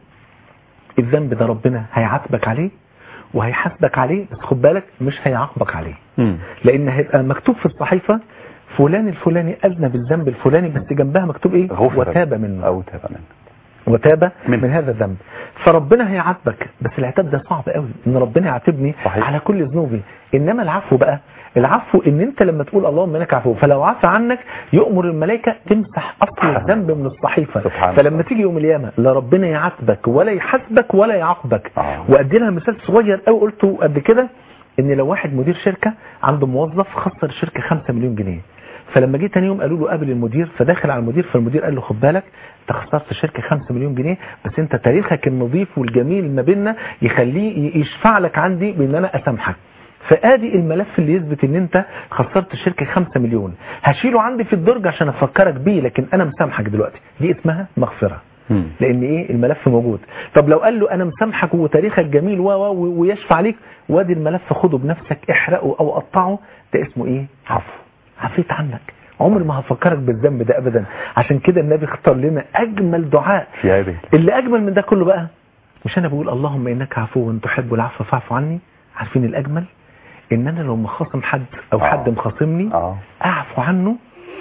الذنب ده ربنا هيعاتبك عليه وهيحاسبك عليه بس خد بالك مش هيعاقبك عليه مم. لان هيبقى مكتوب في الصحيفة فلان الفلاني اذنب الذنب الفلاني بس جنبها مكتوب ايه غفر وتاب منه او تاب منه وتاب من- من, من هذا الذنب فربنا هيعاتبك بس العتاب ده صعب قوي ان ربنا يعاتبني صحيح. على كل ذنوبي انما العفو بقى العفو ان انت لما تقول اللهم انك عفو فلو عفى عنك يؤمر الملائكه تمسح اصل الذنب من الصحيفه سبحان فلما الله. تيجي يوم القيامه لا ربنا يعاتبك ولا يحاسبك ولا يعاقبك آه. وادي لها مثال صغير قوي قلته قبل كده ان لو واحد مدير شركه عنده موظف خسر الشركه 5 مليون جنيه فلما جه تاني يوم قالوا له قابل المدير فدخل على المدير فالمدير قال له خد بالك انت خسرت الشركه 5 مليون جنيه بس انت تاريخك النظيف والجميل ما بيننا يخليه يشفع لك عندي بان انا اسامحك فادي الملف اللي يثبت ان انت خسرت الشركه 5 مليون هشيله عندي في الدرج عشان افكرك بيه لكن انا مسامحك دلوقتي دي اسمها مغفره مم. لان ايه الملف موجود طب لو قال له انا مسامحك وتاريخك جميل و و ويشفع عليك وادي الملف خده بنفسك احرقه او قطعه ده اسمه ايه عفو عفيت عنك عمري ما هفكرك بالذنب ده ابدا عشان كده النبي اختار لنا اجمل دعاء في هذه اللي اجمل من ده كله بقى مش انا بقول اللهم انك عفو تحب العفو فاعف عني عارفين الاجمل ان انا لو مخاصم حد او آه. حد مخاصمني اه اعفو عنه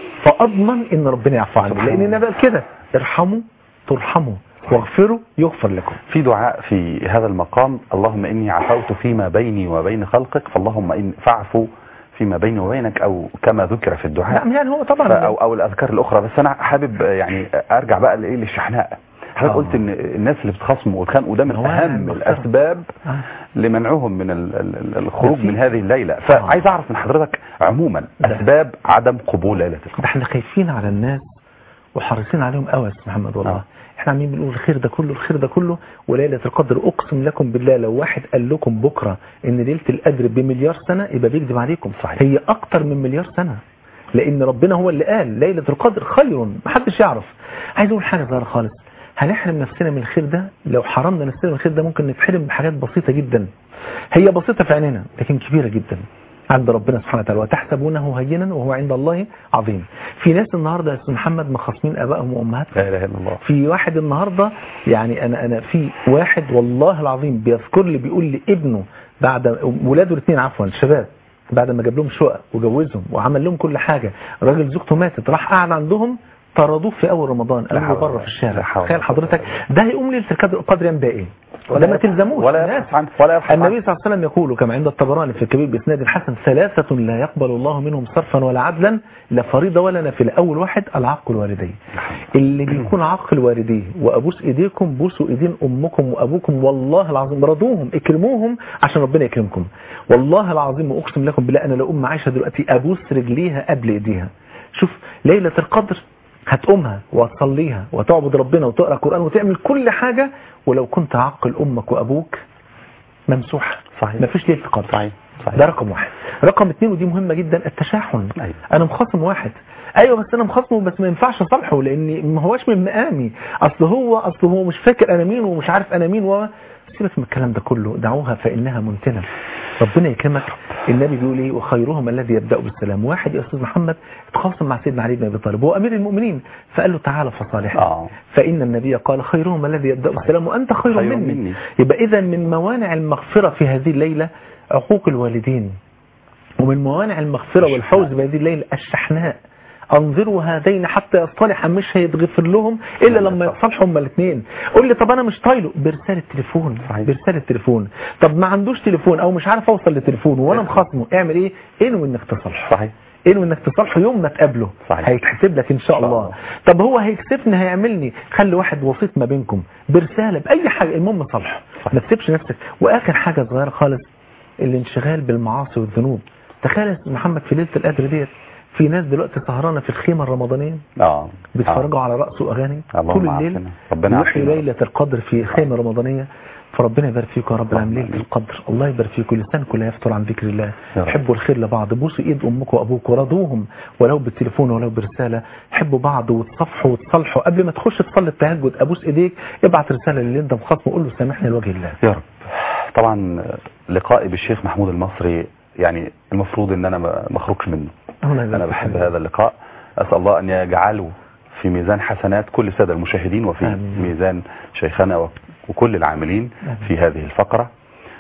فاضمن ان ربنا يعفو عني سبحان لان الله. النبي قال كده ارحموا ترحموا واغفروا يغفر لكم في دعاء في هذا المقام اللهم إني عفوت فيما بيني وبين خلقك فاللهم إن فاعفو فيما بيني وبينك أو كما ذكر في الدعاء لا يعني هو طبعا ف- أو, أو الأذكار الأخرى بس أنا حابب يعني أرجع بقى لإيه للشحناء حضرتك آه. قلت إن الناس اللي بتخاصموا واتخانقوا ده من هو أهم المغفرة. الأسباب آه. لمنعهم من ال- ال- ال- الخروج ده في- من هذه الليلة فعايز أعرف من حضرتك عموما ده. أسباب عدم قبول ليلة ده القدر احنا خايفين على الناس وحريصين عليهم قوي يا أستاذ محمد والله آه. احنا عمالين بنقول الخير ده كله الخير ده كله وليلة القدر اقسم لكم بالله لو واحد قال لكم بكرة ان ليلة القدر بمليار سنة يبقى بيكذب عليكم صحيح. هي اكتر من مليار سنة لان ربنا هو اللي قال ليلة القدر خير محدش يعرف عايز اقول حاجة صغيرة خالص هنحرم نفسنا من الخير ده لو حرمنا نفسنا من الخير ده ممكن نتحرم بحاجات بسيطة جدا هي بسيطة في عيننا لكن كبيرة جدا عند ربنا سبحانه وتعالى وتحسبونه هينا وهو عند الله عظيم في ناس النهارده يا استاذ محمد مخاصمين ابائهم وامهاتهم لا إله إلا الله في واحد النهارده يعني انا انا في واحد والله العظيم بيذكر لي بيقول لابنه بعد ولاده الاثنين عفوا شباب بعد ما جاب لهم شقق وجوزهم وعمل لهم كل حاجه الراجل زوجته ماتت راح قعد عندهم طردوه في اول رمضان قالوا له حول بره ولا في الشارع لا حول تخيل ولا حضرتك قوة ده هيقوم ليله القدر القدر ينبقى ايه ده ما تلزموش ولا ناس. يبحث عن ولا يبحث عن النبي صلى الله عليه وسلم يقول كما عند الطبراني في الكبير بإسناد حسن ثلاثة لا يقبل الله منهم صرفا ولا عدلا لا فريضة ولا نافلة أول واحد العق الوالدين اللي بيكون عق الوالدين وأبوس إيديكم بوسوا إيدين أمكم وأبوكم والله العظيم رضوهم اكرموهم عشان ربنا يكرمكم والله العظيم وأقسم لكم بالله أنا لو أم عايشة دلوقتي أبوس رجليها قبل إيديها شوف ليلة القدر هتقومها وتصليها وتعبد ربنا وتقرأ قرآن وتعمل كل حاجة ولو كنت عقل أمك وأبوك ممسوحة صحيح مفيش ليلة القدر صحيح صحيح ده رقم واحد رقم اثنين ودي مهمة جدا التشاحن أيوة. انا مخاصم واحد ايوه بس انا مخاصمه بس ما ينفعش اصالحه لان ما هواش من مقامي اصل هو اصل هو مش فاكر انا مين ومش عارف انا مين و سيبك من الكلام ده كله دعوها فانها منتنه ربنا يكرمك النبي بيقول ايه وخيرهم الذي يبدا بالسلام واحد يا استاذ محمد اتخاصم مع سيدنا علي بن ابي طالب هو امير المؤمنين فقال له تعالى فصالحه آه. فان النبي قال خيرهم الذي يبدا بالسلام وانت خير, خير مني. مني. يبقى اذا من موانع المغفره في هذه الليله عقوق الوالدين ومن موانع المغفرة والفوز بهذه الليلة الشحناء انظروا هذين حتى يصطلحا مش هيتغفر لهم الا لما يتصالحوا هما الاثنين قول لي طب انا مش طايله برساله تليفون برساله تليفون طب ما عندوش تليفون او مش عارف اوصل لتليفونه وانا مخاصمه اعمل ايه انوي انك تصالحه صحيح انوي انك تصالحه يوم ما تقابله صحيح. هيتحسب لك ان شاء الله طب هو هيكسفني هيعملني خلي واحد وسيط ما بينكم برساله باي حاجه المهم صالحه ما تسيبش نفسك واخر حاجه صغيره خالص الانشغال بالمعاصي والذنوب تخيل يا أستاذ محمد في ليله القدر ديت في ناس دلوقتي سهرانه في الخيمه الرمضانيه اه بيتفرجوا على رقص واغاني اللهم طول الليل عافنا. ربنا يحيي يعافينا. ليله القدر في خيمه رمضانيه فربنا يبارك فيكم يا رب العالمين ليله القدر الله يبارك فيكم لسانكم لا يفتر عن ذكر الله يا رب. حبوا الخير لبعض بوسوا ايد امك وابوك ورضوهم ولو بالتليفون ولو برساله حبوا بعض وتصفحوا وتصالحوا قبل ما تخش تصلي التهجد ابوس ايديك ابعت رساله للي انت مخاصمه قول له سامحني لوجه الله يا رب طبعا لقائي بالشيخ محمود المصري يعني المفروض ان انا ما ما اخرجش منه الله يبارك انا فيك. بحب هذا اللقاء اسال الله ان يجعله في ميزان حسنات كل الساده المشاهدين وفي آمين. ميزان شيخنا و- وكل العاملين في هذه الفقره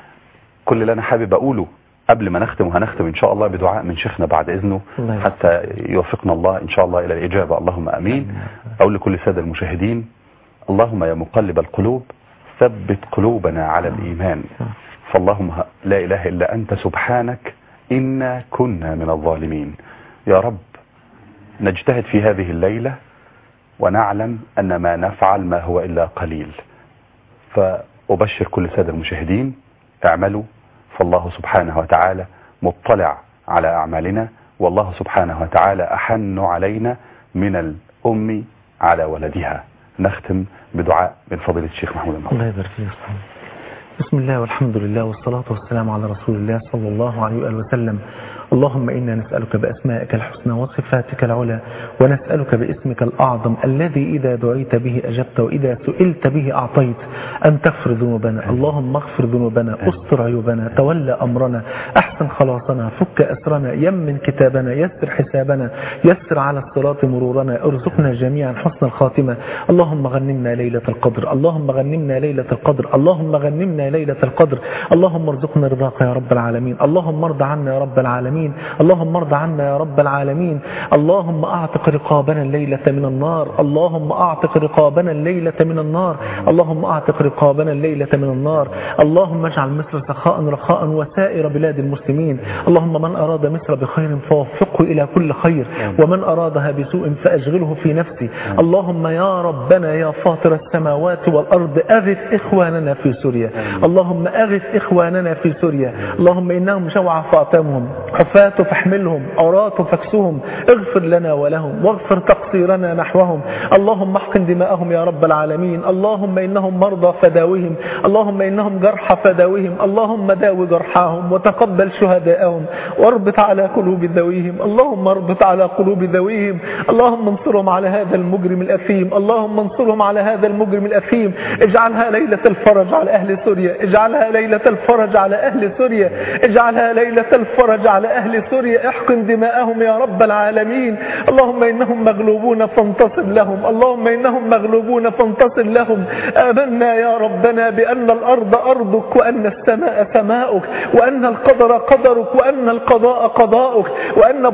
كل اللي انا حابب اقوله قبل ما نختم وهنختم ان شاء الله بدعاء من شيخنا بعد اذنه الله يبارك حتى يوفقنا الله ان شاء الله الى الاجابه اللهم امين اقول لكل الساده المشاهدين اللهم يا مقلب القلوب ثبت قلوبنا على الايمان فاللهم لا اله الا انت سبحانك انا كنا من الظالمين يا رب نجتهد في هذه الليله ونعلم ان ما نفعل ما هو الا قليل فأبشر كل السادة المشاهدين اعملوا فالله سبحانه وتعالى مطلع على أعمالنا والله سبحانه وتعالى أحن علينا من الأم على ولدها نختم بدعاء من فضيلة الشيخ محمود المصري الله يبارك فيك بسم الله والحمد لله والصلاة والسلام على رسول الله صلى الله عليه وآله وسلم اللهم إنا نسألك بأسمائك الحسنى وصفاتك العلى ونسألك باسمك الأعظم الذي إذا دعيت به أجبت وإذا سئلت به أعطيت أن تغفر ذنوبنا اللهم اغفر ذنوبنا استر عيوبنا تولى أمرنا أحسن خلاصنا فك أسرنا يمن كتابنا يسر حسابنا يسر على الصراط مرورنا ارزقنا جميعا حسن الخاتمة اللهم غنمنا ليلة القدر اللهم غنمنا ليلة القدر اللهم غنمنا ليلة القدر اللهم ارزقنا رضاك يا رب العالمين اللهم ارض عنا يا رب العالمين اللهم ارض عنا يا رب العالمين اللهم اعتق رقابنا الليلة من النار اللهم اعتق رقابنا الليلة من النار اللهم اعتق رقابنا الليلة من النار اللهم اجعل مصر سخاء رخاء وسائر بلاد المسلمين اللهم من اراد مصر بخير فوفقه الى كل خير ومن ارادها بسوء فاشغله في نفسي اللهم يا ربنا يا فاطر السماوات والارض اغث اخواننا في سوريا اللهم اغث اخواننا في سوريا اللهم انهم جوع فاطمهم حفاة فاحملهم عراة فاكسهم اغفر لنا ولهم واغفر تقصيرنا نحوهم اللهم احقن دماءهم يا رب العالمين اللهم انهم مرضى فداوهم اللهم انهم جرحى فداوهم اللهم داوي جرحاهم وتقبل شهداءهم واربط على قلوب ذويهم اللهم اربط على قلوب ذويهم اللهم انصرهم على هذا المجرم الاثيم اللهم انصرهم على هذا المجرم الاثيم اجعلها ليلة الفرج على اهل سوريا اجعلها ليلة الفرج على اهل سوريا اجعلها ليلة الفرج على اهل سوريا احقن دماءهم يا رب العالمين اللهم انهم مغلوبون فانتصر لهم اللهم انهم مغلوبون فانتصر لهم امنا يا ربنا بان الارض ارضك وان السماء سماؤك وان القدر قدرك وان القضاء قضاؤك وان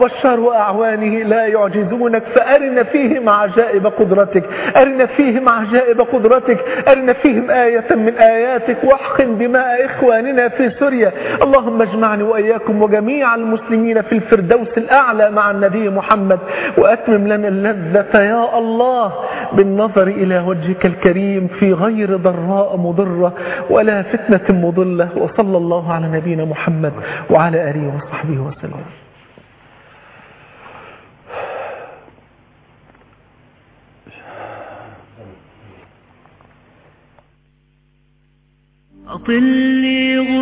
بشار وأعوانه لا يعجزونك فأرنا فيهم عجائب قدرتك أرنا فيهم عجائب قدرتك أرنا فيهم آية من آياتك واحقن دماء إخواننا في سوريا اللهم اجمعني وإياكم وجميع المسلمين في الفردوس الأعلى مع النبي محمد وأتمم لنا اللذة يا الله بالنظر إلى وجهك الكريم في غير ضراء مضرة ولا فتنة مضلة وصلى الله على نبينا محمد وعلى آله وصحبه وسلم أطل لي